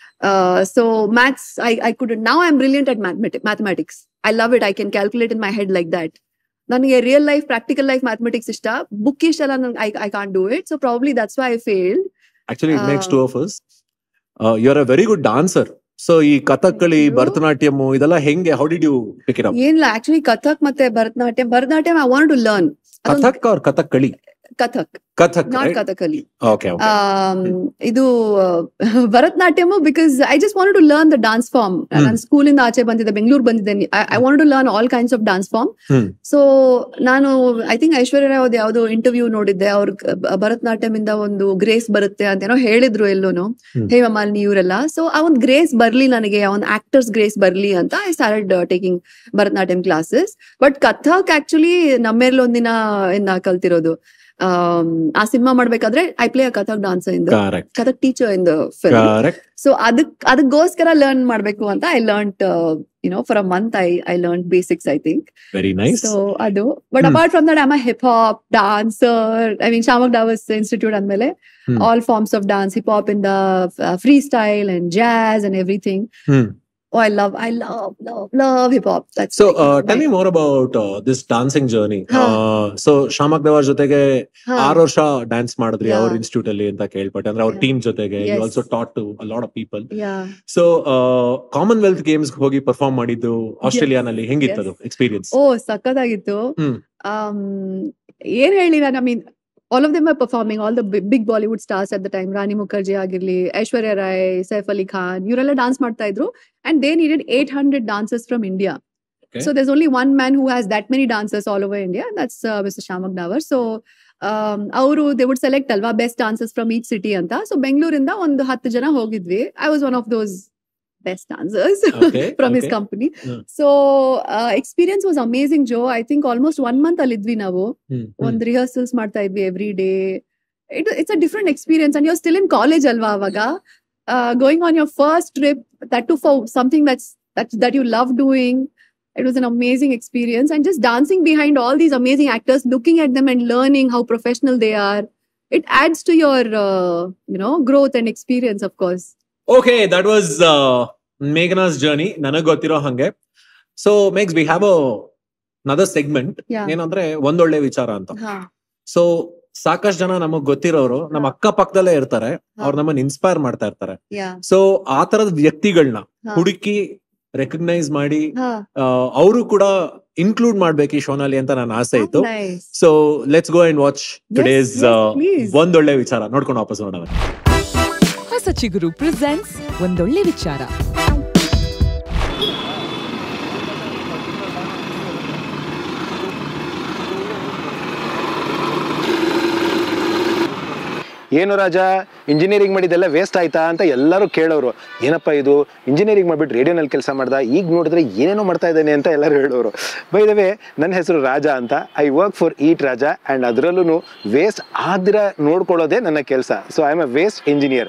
Speaker 2: so maths I I could now I am brilliant at mathematics I love it I can calculate in my head like that ನನಗೆ real life practical life mathematics ಇಷ್ಟ book ಇಷ್ಟ ಎಲ್ಲ ನಂಗೆ I I corn do it so probably that's why I failed
Speaker 1: actually it makes
Speaker 2: Uh,
Speaker 1: two of us you are a very good dancer so ಈ Kathakali
Speaker 2: Thank you.
Speaker 1: Bharatanatyam ಇದೆಲ್ಲ ಹೆಂಗೆ how did you pick it up
Speaker 2: ಏನಿಲ್ಲ actually Kathak ಮತ್ತೆ Bharatanatyam Bharatanatyam I want to learn
Speaker 1: Kathak ಅವ್ರ Kathakali
Speaker 2: Kathak
Speaker 1: Kathak
Speaker 2: not Kathakali
Speaker 1: okay okay
Speaker 2: um, ಇದು Bharatanatyam because I just want to learn the dance form
Speaker 1: hmm.
Speaker 2: ನಾನು ಸ್ಕೂಲಿಂದ ಆಚೆ ಬಂದಿದ್ದೆ ಬೆಂಗಳೂರು ಬಂದಿದ್ದೆ I want to learn all kinds of dance form
Speaker 1: hmm.
Speaker 2: So ನಾನು ಐ ಥಿಂಕ್ ಐಶ್ವರ್ಯ ರಾವ್ ಯಾವ್ದೋ interview ನೋಡಿದ್ದೆ ಅವ್ರ ಭರತನಾಟ್ಯಂ ಇಂದ ಒಂದು ಗ್ರೇಸ್ ಬರುತ್ತೆ ಅಂತ ಏನೋ ಹೇಳಿದ್ರು ಎಲ್ಲೂನು
Speaker 1: ಹ್ಮ್.
Speaker 2: ಹೇಮಮಾಲಿನಿ ಇವರೆಲ್ಲ ಸೊ ಆ ಒಂದು ಗ್ರೇಸ್ ಬರ್ಲಿ ನನಗೆ ಆ ಒಂದು ಆಕ್ಟರ್ಸ್ ಗ್ರೇಸ್ ಬರ್ಲಿ ಅಂತ I started taking Bharatanatyam classes but Kathak actually ನಮ್ಮೇರ್ಲಿ ಒಂದಿನ ಇಂದ ಕಲ್ತಿರೋದು ಆಮ್, ಆ ಸಿನಿಮಾ ಮಾಡ್ಬೇಕಾದ್ರೆ I play a Kathak dancer ಇಂದ
Speaker 1: correct
Speaker 2: Kathak teacher in the film
Speaker 1: correct
Speaker 2: so ಅದಕ್ ಅದಕ್ಕೋಸ್ಕರ ಲರ್ನ್ ಮಾಡ್ಬೇಕು ಅಂತ I learn you know for a month I I learn basics I think
Speaker 1: very nice
Speaker 2: so ಅದು but
Speaker 1: Hmm.
Speaker 2: Apart from that I'm a hip hop dancer I mean Shiamak Davar's institute ಅಂದ್ಮೇಲೆ
Speaker 1: Hmm.
Speaker 2: All forms of dance hip hop in the freestyle and jazz and everything
Speaker 1: hmm
Speaker 2: oh I love I love love love hip hop
Speaker 1: so tell me more about this dancing journey
Speaker 2: ಹಾ.
Speaker 1: So Shiamak Davar ಜೊತೆಗೆ ಆರು ವರ್ಷ dance ಮಾಡಿದ್ರಿ
Speaker 2: Yeah.
Speaker 1: ಅವ್ರ institute ಅಲ್ಲಿ ಅಂತ ಕೇಳ್ಪಟ್ಟೆ ಅಂದ್ರೆ ಅವ್ರ
Speaker 2: Yeah.
Speaker 1: ಟೀಮ್ ಜೊತೆಗೆ you
Speaker 2: Yes.
Speaker 1: Also taught to lot of people
Speaker 2: yeah
Speaker 1: so Commonwealth Games ಹೋಗಿ ಪರ್ಫಾರ್ಮ್ ಮಾಡಿದ್ದು ಆಸ್ಟ್ರೇಲಿಯಾನಲ್ಲಿ ಹೆಂಗಿತ್ತದು ಎಕ್ಸ್ಪೀರಿಯನ್ಸ್
Speaker 2: ಓ ಸಖತ್ತಾಗಿತ್ತು
Speaker 1: ಹ್ಮ್.
Speaker 2: Um, ಏನ್ ಹೇಳಿ ನಾನು I mean all of them are performing all the big Bollywood stars at the time Rani Mukherjee ಆಗಿರ್ಲಿ ಐಶ್ವರ್ಯ ರಾಯ್ ಸೈಫ್ ಅಲಿ ಖಾನ್ ಇವರೆಲ್ಲ dance ಮಾಡ್ತಾ ಇದ್ರು and they needed eight hundred dancers from India
Speaker 1: Okay.
Speaker 2: So there's only one man who has that many dancers all over India. That's uh, Mr. Shamak Davar. So ಅವರು they would select ಅಲ್ವಾ best dancers from each city ಅಂತ so ಬೆಂಗಳೂರಿಂದ ಒಂದು ಹತ್ತು ಜನ ಹೋಗಿದ್ವಿ I was one of those best dancers
Speaker 1: Okay,
Speaker 2: from his
Speaker 1: okay.
Speaker 2: Company
Speaker 1: Hmm.
Speaker 2: So experience was amazing ಜೋ I think almost one month ಅಲ್ಲಿ ಇದ್ವಿ ನಾವು
Speaker 1: ಹ್ಮ್
Speaker 2: ಒಂದ್ ರಿಹರ್ಸಲ್ಸ್ ಮಾಡ್ತಾ ಇದ್ವಿ every day it, it's a different experience and you're still in college alva avaga uh, going on your first trip that too for something that's that that you love doing it was an amazing experience and just dancing behind all these amazing actors looking at them and learning how professional they are it adds to your uh, you know growth and experience of course
Speaker 1: okay that was Meghana's journey ನನಗ್ ಗೊತ್ತಿರೋ ಹಂಗೆ so makes we have another segment
Speaker 2: yeah
Speaker 1: ಏನಂದ್ರೆ ಒಂದೊಳ್ಳೆ ವಿಚಾರ ಅಂತ
Speaker 2: huh.
Speaker 1: So ಸಾಕಷ್ಟು ಜನ ನಮಗ್ ಗೊತ್ತಿರೋರು ನಮ್ಮ ಅಕ್ಕ ಪಕ್ಕದಲ್ಲೇ ಇರ್ತಾರೆ ಅವ್ರು ನಮ್ಮನ್ನ ಇನ್ಸ್ಪೈರ್ ಮಾಡ್ತಾ ಇರ್ತಾರೆ
Speaker 2: yeah
Speaker 1: ಸೊ ಆ ತರದ ವ್ಯಕ್ತಿಗಳನ್ನ
Speaker 2: ಹಾ.
Speaker 1: ಹುಡುಕಿ ರೆಕಗ್ನೈಸ್ ಮಾಡಿ
Speaker 2: huh.
Speaker 1: ಅವರು ಕೂಡ ಇನ್ಕ್ಲೂಡ್ ಮಾಡ್ಬೇಕು ಈ ಶೋನಲ್ಲಿ ಅಂತ ನನ್ನ ಆಸೆ ಇತ್ತು
Speaker 2: nice
Speaker 1: so let's go and watch today's
Speaker 2: yes, please.
Speaker 1: ಒಂದೊಳ್ಳೆ ವಿಚಾರ ನೋಡ್ಕೊಂಡು ವಾಪಸ್ ನೋಡೋಣ
Speaker 5: ಹೊಸ ಚಿಗುರು ಪ್ರೆಸೆಂಟ್ಸ್ ಒಂದೊಳ್ಳೆ ವಿಚಾರ
Speaker 6: ಏನು ರಾಜ ಇಂಜಿನಿಯರಿಂಗ್ ಮಾಡಿದ್ದೆಲ್ಲ ವೇಸ್ಟ್ ಆಯ್ತಾ ಅಂತ ಎಲ್ಲರೂ ಕೇಳೋರು ಏನಪ್ಪ ಇದು ಇಂಜಿನಿಯರಿಂಗ್ ಮಾಡ್ಬಿಟ್ಟು ರೇಡಿಯೋನಲ್ಲಿ ಕೆಲಸ ಮಾಡ್ದ ಈಗ ನೋಡಿದ್ರೆ ಏನೇನೋ ಮಾಡ್ತಾ ಇದ್ದಾನೆ ಅಂತ ಎಲ್ಲರೂ ಹೇಳೋರು ಬೈ ದ ವೇ ನನ್ನ ಹೆಸರು ರಾಜ ಅಂತ I work for Eat Raja and ಅದರಲ್ಲೂ ವೇಸ್ಟ್ ಆದಿರ ನೋಡ್ಕೊಳ್ಳೋದೇ ನನ್ನ ಕೆಲಸ so I am a waste engineer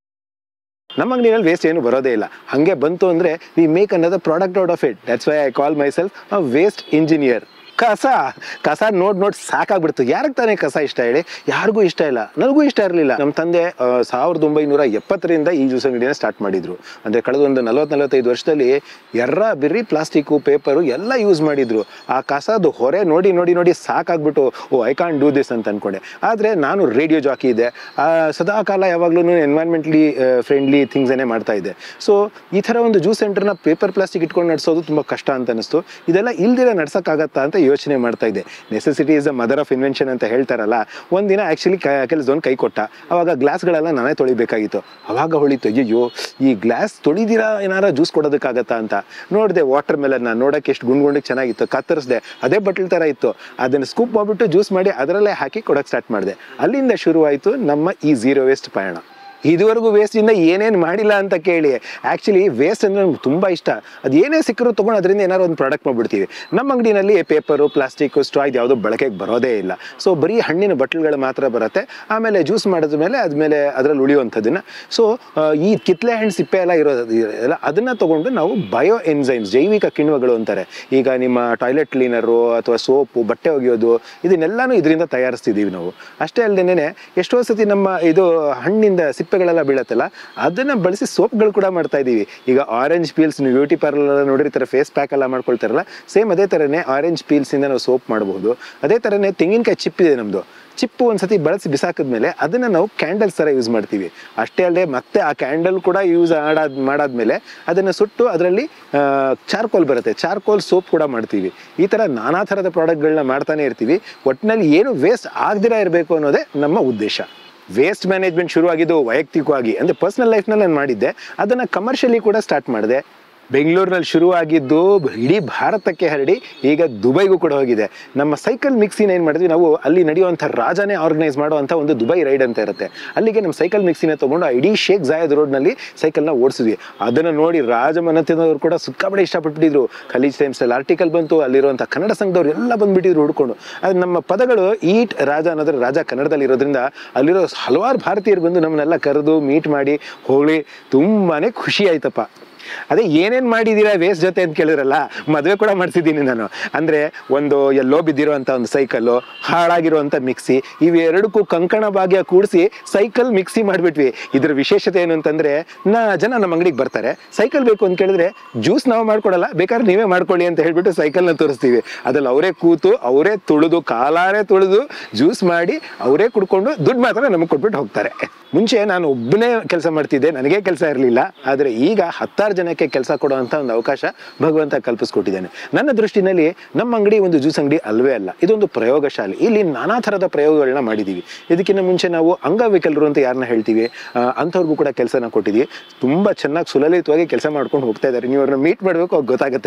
Speaker 6: ನಮ್ಮ ಅಂಗಡಿನಲ್ಲಿ ವೇಸ್ಟ್ ಏನು ಬರೋದೇ ಇಲ್ಲ ಹಾಗೆ ಬಂತು ಅಂದರೆ ವಿ ಮೇಕ್ ಅನ್ನೋದ product out of it that's why I call myself a waste engineer ಕಸ ಕಸ ನೋಡ್ ನೋಡ್ ಸಾಕಾಗ್ಬಿಡ್ತು ಯಾರಿಗೆ ತಾನೇ ಕಸ ಇಷ್ಟ ಹೇಳಿ ಯಾರಿಗೂ ಇಷ್ಟ ಇಲ್ಲ ನನಗೂ ಇಷ್ಟ ಇರಲಿಲ್ಲ ನಮ್ಮ ತಂದೆ ಆ, ಸಾವಿರದ ಒಂಬೈನೂರ ಎಪ್ಪತ್ತರಿಂದ ಈ ಜ್ಯೂಸ್ ಅಂಗಡಿನ ಸ್ಟಾರ್ಟ್ ಮಾಡಿದ್ರು ಅಂದ್ರೆ ಕಳೆದ ಒಂದು ನಲವತ್ತು ನಲವತ್ತೈದು ವರ್ಷದಲ್ಲಿ ಎರ್ರ ಬಿರ್ರಿ ಪ್ಲಾಸ್ಟಿಕ್ಕು ಪೇಪರು ಎಲ್ಲ ಯೂಸ್ ಮಾಡಿದ್ರು ಆ ಕಸದ ಹೊರೆ ನೋಡಿ ನೋಡಿ ನೋಡಿ ಸಾಕಾಗ್ಬಿಟ್ಟು oh I can't do this ಅಂತ ಅನ್ಕೊಂಡೆ ಆದರೆ ನಾನು ರೇಡಿಯೋ ಜಾಕಿ ಇದೆ ಆ, ಸದಾ ಕಾಲ ಯಾವಾಗಲೂ ಎನ್ವೈರ್ಮೆಂಟ್ಲಿ ಫ್ರೆಂಡ್ಲಿ ಥಿಂಗ್ಸನ್ನೇ ಮಾಡ್ತಾ ಇದ್ದೆ ಸೊ ಈ ಥರ ಒಂದು ಜ್ಯೂಸ್ ಸೆಂಟರ್ನ ಪೇಪರ್ ಪ್ಲಾಸ್ಟಿಕ್ ಇಟ್ಕೊಂಡು ನಡೆಸೋದು ತುಂಬ ಕಷ್ಟ ಅಂತ ಅನಿಸ್ತು ಇದೆಲ್ಲ ಇಲ್ದಿರ ನಡ್ಸೋಕ್ಕಾಗತ್ತಾ ಅಂತ ಯೋಚನೆ ಮಾಡ್ತಾ ಇದ್ದೆ necessity is the mother of invention ಅಂತ ಹೇಳ್ತಾರಲ್ಲ ಒಂದಿನ ಆ್ಯಕ್ಚುಲಿ ಕೆಲಸದವನು ಕೈ ಕೊಟ್ಟ ಅವಾಗ ಗ್ಲಾಸ್ಗಳೆಲ್ಲ ನಾನೇ ತೊಳಿಬೇಕಾಗಿತ್ತು ಅವಾಗ ಹೊಳಿತು ಅಯ್ಯೋ ಈ ಗ್ಲಾಸ್ ತೊಳಿದಿರಾ ಏನಾರ ಜ್ಯೂಸ್ ಕೊಡೋದಕ್ಕಾಗತ್ತಾ ಅಂತ ನೋಡಿದೆ ವಾಟರ್ ಮೆಲನ್ನ ನೋಡೋಕೆ ಎಷ್ಟು ಗುಂಡ್ ಗುಂಡಿಗೆ ಚೆನ್ನಾಗಿತ್ತು ಕತ್ತರಿಸಿದೆ ಅದೇ ಬಟ್ಲ್ ಥರ ಇತ್ತು ಅದನ್ನು ಸ್ಕೂಪ್ ಮಾಡ್ಬಿಟ್ಟು ಜ್ಯೂಸ್ ಮಾಡಿ ಅದರಲ್ಲೇ ಹಾಕಿ ಕೊಡೋಕೆ ಸ್ಟಾರ್ಟ್ ಮಾಡಿದೆ ಅಲ್ಲಿಂದ ಶುರುವಾಯಿತು ನಮ್ಮ ಈ ಝೀರೋ ವೇಸ್ಟ್ ಪಯಣ ಇದುವರೆಗೂ ವೇಸ್ಟಿಂದ ಏನೇನು ಮಾಡಿಲ್ಲ ಅಂತ ಕೇಳಿ ಆ್ಯಕ್ಚುಲಿ ವೇಸ್ಟ್ ಅಂದರೆ ನಮ್ಗೆ ತುಂಬ ಇಷ್ಟ ಅದು ಏನೇ ಸಿಕ್ಕರೂ ತೊಗೊಂಡು ಅದರಿಂದ ಏನಾದ್ರು ಒಂದು ಪ್ರಾಡಕ್ಟ್ ಮಾಡಿಬಿಡ್ತೀವಿ ನಮ್ಮ ಅಂಗಡಿನಲ್ಲಿ ಪೇಪರು ಪ್ಲಾಸ್ಟಿಕ್ ಸ್ಟ್ರಾ ಇದು ಯಾವುದೋ ಬಳಕೆಗೆ ಬರೋದೇ ಇಲ್ಲ ಸೊ ಬರೀ ಹಣ್ಣಿನ ಬಟ್ಲುಗಳು ಮಾತ್ರ ಬರುತ್ತೆ ಆಮೇಲೆ ಜ್ಯೂಸ್ ಮಾಡಿದ ಮೇಲೆ ಅದ್ಮೇಲೆ ಅದರಲ್ಲಿ ಉಳಿಯುವಂಥದ್ದನ್ನು ಸೊ ಈ ಕಿತ್ಲೆ ಹಣ್ಣು ಸಿಪ್ಪೆ ಎಲ್ಲ ಇರೋದು ಎಲ್ಲ ಅದನ್ನು ತೊಗೊಂಡು ನಾವು ಬಯೋ ಎನ್ಸೈಮ್ಸ್ ಜೈವಿಕ ಕಿಣ್ವಗಳು ಅಂತಾರೆ ಈಗ ನಿಮ್ಮ ಟಾಯ್ಲೆಟ್ ಕ್ಲೀನರು ಅಥವಾ ಸೋಪು ಬಟ್ಟೆ ಒಗೆಯೋದು ಇದನ್ನೆಲ್ಲನೂ ಇದರಿಂದ ತಯಾರಿಸ್ತಿದ್ದೀವಿ ನಾವು ಅಷ್ಟೇ ಅಲ್ಲದೇನೆ ಎಷ್ಟೋ ಸತಿ ನಮ್ಮ ಇದು ಹಣ್ಣಿಂದ ಸಿಪ್ಪೆಗಳೆಲ್ಲ ಬೀಳತ್ತಲ್ಲ ಅದನ್ನ ಬಳಸಿ ಸೋಪ್ಗಳು ಕೂಡ ಮಾಡ್ತಾ ಇದ್ದೀವಿ ಈಗ ಆರೆಂಜ್ ಪೀಲ್ಸ್ ನೀವು ಬ್ಯೂಟಿ ಪಾರ್ಲರ್ ನೋಡಿರ್ತಾರೆ ಫೇಸ್ ಪ್ಯಾಕ್ ಎಲ್ಲ ಮಾಡ್ಕೊಳ್ತಾರಲ್ಲ ಸೇಮ್ ಅದೇ ಥರನೇ ಆರೆಂಜ್ ಪೀಲ್ಸಿಂದ ನಾವು ಸೋಪ್ ಮಾಡಬಹುದು ಅದೇ ಥರನೇ ತೆಂಗಿನಕಾಯಿ ಚಿಪ್ ಇದೆ ನಮ್ಮದು ಚಿಪ್ಪು ಒಂದ್ಸತಿ ಬಳಸಿ ಬಿಸಾಕಿದ್ಮೇಲೆ ಅದನ್ನ ನಾವು ಕ್ಯಾಂಡಲ್ಸ್ ಥರ ಯೂಸ್ ಮಾಡ್ತೀವಿ ಅಷ್ಟೇ ಅಲ್ಲದೆ ಮತ್ತೆ ಆ ಕ್ಯಾಂಡಲ್ ಕೂಡ ಯೂಸ್ ಆಡಾದ್ ಮಾಡಾದ್ಮೇಲೆ ಅದನ್ನು ಸುಟ್ಟು ಅದರಲ್ಲಿ ಚಾರ್ಕೋಲ್ ಬರುತ್ತೆ ಚಾರ್ಕೋಲ್ ಸೋಪ್ ಕೂಡ ಮಾಡ್ತೀವಿ ಈ ಥರ ನಾನಾ ಥರದ ಪ್ರಾಡಕ್ಟ್ಗಳನ್ನ ಮಾಡ್ತಾನೆ ಇರ್ತೀವಿ ಒಟ್ಟಿನಲ್ಲಿ ಏನು ವೇಸ್ಟ್ ಆಗದಿರ ಇರಬೇಕು ಅನ್ನೋದೇ ನಮ್ಮ ಉದ್ದೇಶ ವೇಸ್ಟ್ ಮ್ಯಾನೇಜ್ಮೆಂಟ್ ಶುರುವಾಗಿದ್ದು ವೈಯಕ್ತಿಕವಾಗಿ ಅಂದರೆ ಪರ್ಸನಲ್ ಲೈಫ್ನಲ್ಲಿ ನಾನು ಮಾಡಿದ್ದೆ ಅದನ್ನು ಕಮರ್ಷಿಯಲಿ ಕೂಡ ಸ್ಟಾರ್ಟ್ ಮಾಡಿದೆ ಬೆಂಗಳೂರಿನಲ್ಲಿ ಶುರುವಾಗಿದ್ದು ಇಡೀ ಭಾರತಕ್ಕೆ ಹರಡಿ ಈಗ ದುಬೈಗೂ ಕೂಡ ಹೋಗಿದೆ ನಮ್ಮ ಸೈಕಲ್ ಮಿಕ್ಸಿನ ಏನು ಮಾಡಿದ್ವಿ ನಾವು ಅಲ್ಲಿ ನಡೆಯುವಂಥ ರಾಜನೇ ಆರ್ಗನೈಸ್ ಮಾಡುವಂಥ ಒಂದು ದುಬೈ ರೈಡ್ ಅಂತ ಇರುತ್ತೆ ಅಲ್ಲಿಗೆ ನಮ್ಮ ಸೈಕಲ್ ಮಿಕ್ಸಿನ ತೊಗೊಂಡು ಆ ಇಡೀ ಶೇಖ್ ಜಾಯದ್ ರೋಡ್ನಲ್ಲಿ ಸೈಕಲ್ನ ಓಡಿಸಿದ್ವಿ ಅದನ್ನು ನೋಡಿ ರಾಜಮನೆತನದವರು ಕೂಡ ಸಿಕ್ಕಾಪಟ್ಟೆ ಇಷ್ಟಪಟ್ಟಿದ್ರು ಖಲೀಜ್ ಟೈಮ್ಸಲ್ಲಿ ಆರ್ಟಿಕಲ್ ಬಂತು ಅಲ್ಲಿರುವಂಥ ಕನ್ನಡ ಸಂಘದವ್ರು ಎಲ್ಲ ಬಂದ್ಬಿಟ್ಟಿದ್ರು ಹುಡ್ಕೊಂಡು ಅದು ನಮ್ಮ ಪದಗಳು ಈಟ್ ರಾಜ ಅನ್ನೋದ್ರ ರಾಜ ಕನ್ನಡದಲ್ಲಿ ಇರೋದ್ರಿಂದ ಅಲ್ಲಿರೋ ಹಲವಾರು ಭಾರತೀಯರು ಬಂದು ನಮ್ಮನ್ನೆಲ್ಲ ಕರೆದು ಮೀಟ್ ಮಾಡಿ ಹೋಗಿ ತುಂಬಾನೇ ಖುಷಿ ಆಯ್ತಪ್ಪ ಅದೇ ಏನೇನ್ ಮಾಡಿದೀರಾ ವೇಸ್ಟ್ ಜೊತೆ ಅಂತ ಕೇಳಿದ್ರಲ್ಲ ಮದುವೆ ಕೂಡ ಮಾಡ್ತಿದ್ದೀನಿ ನಾನು ಅಂದ್ರೆ ಒಂದು ಎಲ್ಲೋ ಬಿದ್ದಿರುವಂತ ಒಂದು ಸೈಕಲ್ಲು ಹಾಳಾಗಿರುವಂತ ಮಿಕ್ಸಿ ಇವೆರಡಕ್ಕೂ ಕಂಕಣ ಭಾಗ್ಯ ಕೂಡಿಸಿ ಸೈಕಲ್ ಮಿಕ್ಸಿ ಮಾಡಿಬಿಟ್ವಿ ಇದ್ರ ವಿಶೇಷತೆ ಏನು ಅಂತಂದ್ರೆ ನಾ ಜನ ನಮ್ಮ ಅಂಗಡಿಗೆ ಬರ್ತಾರೆ ಸೈಕಲ್ ಬೇಕು ಅಂತ ಕೇಳಿದ್ರೆ ಜ್ಯೂಸ್ ನಾವು ಮಾಡ್ಕೊಡಲ್ಲ ಬೇಕಾದ್ರೆ ನೀವೇ ಮಾಡ್ಕೊಳ್ಳಿ ಅಂತ ಹೇಳ್ಬಿಟ್ಟು ಸೈಕಲ್ನ ತೋರಿಸ್ತೀವಿ ಅದ್ರಲ್ಲಿ ಅವರೇ ಕೂತು ಅವರೇ ತುಳಿದು ಕಾಲಾರೆ ತುಳಿದು ಜ್ಯೂಸ್ ಮಾಡಿ ಅವರೇ ಕುಡ್ಕೊಂಡು ದುಡ್ಡು ಮಾತ್ರ ನಮಗೆ ಕೊಟ್ಬಿಟ್ಟು ಹೋಗ್ತಾರೆ ಮುಂಚೆ ನಾನು ಒಬ್ಬನೇ ಕೆಲಸ ಮಾಡ್ತಿದ್ದೆ ನನಗೆ ಕೆಲಸ ಇರಲಿಲ್ಲ ಆದರೆ ಈಗ ಹತ್ತಾರು ಜನಕ್ಕೆ ಕೆಲಸ ಕೊಡುವಂಥ ಒಂದು ಅವಕಾಶ ಭಗವಂತ ಕಲ್ಪಿಸ್ಕೊಟ್ಟಿದ್ದಾನೆ ನನ್ನ ದೃಷ್ಟಿನಲ್ಲಿ ನಮ್ಮ ಅಂಗಡಿ ಒಂದು ಜ್ಯೂಸ್ ಅಂಗಡಿ ಅಲ್ವೇ ಅಲ್ಲ ಇದೊಂದು ಪ್ರಯೋಗಶಾಲೆ ಇಲ್ಲಿ ನಾನಾ ಥರದ ಪ್ರಯೋಗಗಳನ್ನ ಮಾಡಿದ್ದೀವಿ ಇದಕ್ಕಿಂತ ಮುಂಚೆ ನಾವು ಅಂಗವಿಕಲರು ಅಂತ ಯಾರನ್ನ ಹೇಳ್ತೀವಿ ಆ, ಅಂಥವ್ರಿಗೂ ಕೂಡ ಕೆಲಸನ ಕೊಟ್ಟಿದ್ದೀವಿ ತುಂಬ ಚೆನ್ನಾಗಿ ಸುಲಲಿತವಾಗಿ ಕೆಲಸ ಮಾಡ್ಕೊಂಡು ಹೋಗ್ತಾ ಇದ್ದಾರೆ ನೀವು ಅವ್ರನ್ನ ಮೀಟ್ ಮಾಡಬೇಕು ಅವ್ರಿಗೆ ಗೊತ್ತಾಗುತ್ತೆ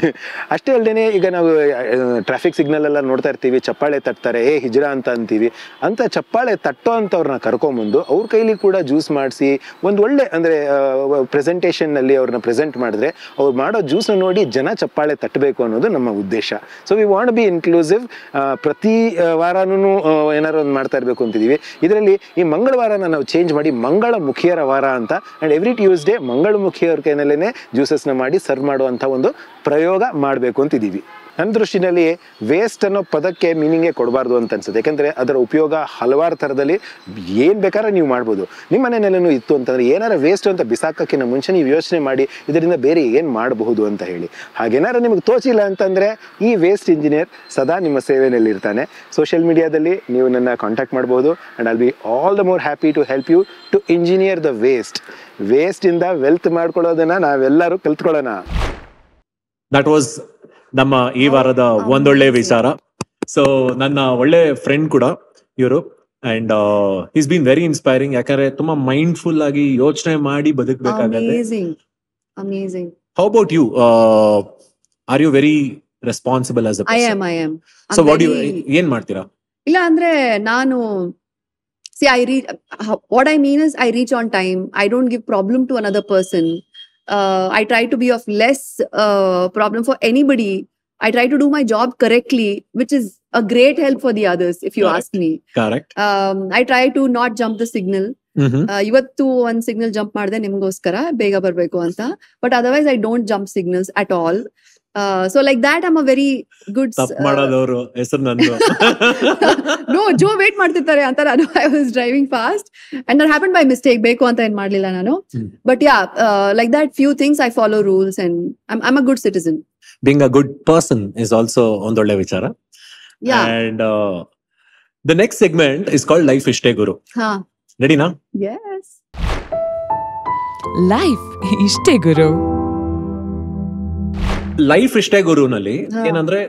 Speaker 6: ಅಷ್ಟೇ ಅಲ್ಲದೆ ಈಗ ನಾವು ಟ್ರಾಫಿಕ್ ಸಿಗ್ನಲ್ ಎಲ್ಲ ನೋಡ್ತಾ ಇರ್ತೀವಿ ಚಪ್ಪಾಳೆ ತಟ್ತಾರೆ ಏ ಹಿಜ್ರಾ ಅಂತ ಅಂತೀವಿ ಅಂತ ಚಪ್ಪಾಳೆ ತಟ್ಟೋ ಅಂಥವ್ರನ್ನ ಕರ್ಕೊಂಬಂದು ಅವ್ರ ಕೈಲಿ ಕೂಡ ಜ್ಯೂಸ್ ಮಾಡಿಸಿ ಒಂದು ಒಳ್ಳೆ ಅಂದರೆ ಪ್ರೆಸೆಂಟೇಷನ್ನಲ್ಲಿ ಅವ್ರ ಅವ್ರನ್ನ ಪ್ರೆಸೆಂಟ್ ಮಾಡಿದ್ರೆ ಅವ್ರು ಮಾಡೋ ಜ್ಯೂಸ್ನ ನೋಡಿ ಜನ ಚಪ್ಪಾಳೆ ತಟ್ಟಬೇಕು ಅನ್ನೋದು ನಮ್ಮ ಉದ್ದೇಶ so we want be inclusive ಪ್ರತಿ ವಾರನೂ ಏನಾರು ಒಂದು ಮಾಡ್ತಾ ಇರಬೇಕು ಅಂತಿದ್ದೀವಿ ಇದರಲ್ಲಿ ಈ ಮಂಗಳವಾರನ ನಾವು ಚೇಂಜ್ ಮಾಡಿ ಮಂಗಳ ಮುಖಿಯರ ವಾರ ಅಂತ ಆ್ಯಂಡ್ ಎವ್ರಿ ಟ್ಯೂಸ್ಡೇ ಮಂಗಳ ಮುಖಿಯರ ಕೈನಲ್ಲೇ ಜ್ಯೂಸಸ್ನ ಮಾಡಿ ಸರ್ವ್ ಮಾಡುವಂಥ ಒಂದು ಪ್ರಯೋಗ ಮಾಡಬೇಕು ಅಂತಿದ್ದೀವಿ ನನ್ನ ದೃಷ್ಟಿನಲ್ಲಿ ವೇಸ್ಟ್ ಅನ್ನೋ ಪದಕ್ಕೆ ಮೀನಿಂಗೇ ಕೊಡಬಾರ್ದು ಅಂತ ಅನ್ಸುತ್ತೆ ಯಾಕಂದರೆ ಅದರ ಉಪಯೋಗ ಹಲವಾರು ಥರದಲ್ಲಿ ಏನು ಬೇಕಾದ್ರೆ ನೀವು ಮಾಡ್ಬೋದು ನಿಮ್ಮ ಮನೆಯಲ್ಲೇನೂ ಇತ್ತು ಅಂತಂದರೆ ಏನಾರ ವೇಸ್ಟ್ ಅಂತ ಬಿಸಾಕಕ್ಕಿಂತ ಮುಂಚೆ ನೀವು ಯೋಚನೆ ಮಾಡಿ ಇದರಿಂದ ಬೇರೆ ಏನು ಮಾಡಬಹುದು ಅಂತ ಹೇಳಿ ಹಾಗೇನಾರು ನಿಮಗೆ ತೋಚಿಲ್ಲ ಅಂತಂದರೆ ಈ ವೇಸ್ಟ್ ಇಂಜಿನಿಯರ್ ಸದಾ ನಿಮ್ಮ ಸೇವೆಯಲ್ಲಿ ಇರ್ತಾನೆ ಸೋಷಿಯಲ್ ಮೀಡಿಯಾದಲ್ಲಿ ನೀವು ನನ್ನ ಕಾಂಟ್ಯಾಕ್ಟ್ ಮಾಡ್ಬೋದು and I'll be all the more happy to help you to engineer the waste ವೇಸ್ಟಿಂದ ವೆಲ್ತ್ ಮಾಡ್ಕೊಳ್ಳೋದನ್ನ ನಾವೆಲ್ಲರೂ ಕಲ್ತ್ಕೊಳ್ಳೋಣ
Speaker 1: ದಟ್ ವಾಸ್ ನಮ್ಮ ಈ ವಾರದ ಒಂದೊಳ್ಳೆ ವಿಚಾರ ಸೊ ನನ್ನ ಒಳ್ಳೆ ಫ್ರೆಂಡ್ ಕೂಡ ಇವರು and is been very inspiring ಯಾಕಂದ್ರೆ ತುಂಬಾ ಮೈಂಡ್ಫುಲ್ ಆಗಿ ಯೋಚನೆ ಮಾಡಿ ಬದುಕಬೇಕಾಗತ್ತೆ
Speaker 2: amazing amazing
Speaker 1: how about you are you very responsible as
Speaker 2: I am I am
Speaker 1: so what you ಏನ್ ಮಾಡ್ತೀರಾ
Speaker 2: ಇಲ್ಲ ಅಂದ್ರೆ ನಾನು see I reach what I mean is I reach on time I don't give problem to another person I try to be of less problem for anybody I try to do my job correctly which is a great help for the others if you
Speaker 1: Correct.
Speaker 2: Ask me
Speaker 1: correct
Speaker 2: I try to not jump the signal ಇವತ್ತು ಒಂದ್ signal jump ಮಾಡಿದೆ ನಿಮ್ಗೋಸ್ಕರ ಬೇಗ ಬರ್ಬೇಕು ಅಂತ but otherwise I don't jump signals at all so like that am a very good
Speaker 1: ತಪ್ಪು ಮಾಡೋದವ್ರು ಹೆಸರು ನಂದು
Speaker 2: ನೋ ಜೋ ವೇಟ್ ಮಾಡ್ತಿರ್ತಾರೆ ಅಂತ ನಾನು I was driving fast and that happen by mistake ಬೇಕು ಅಂತ ಏನ್ ಮಾಡ್ಲಿಲ್ಲ ನಾನು
Speaker 1: hmm.
Speaker 2: But yeah like that few things I follow rules and I'm a good citizen
Speaker 1: being a good person is also ಒಂದೊಳ್ಳೆ ವಿಚಾರ
Speaker 2: ಯಾ
Speaker 1: and uh, the next segment is called life ಇಷ್ಟೇ ಗುರು
Speaker 2: ಹಾ
Speaker 1: ರೆಡಿನಾ
Speaker 2: ಎಸ್
Speaker 5: ಲೈಫ್ ಇಷ್ಟೇ ಗುರು
Speaker 1: life ಇಷ್ಟೇ ಗುರುನಲ್ಲಿ
Speaker 2: ಹಾ.
Speaker 1: ಏನಂದ್ರೆ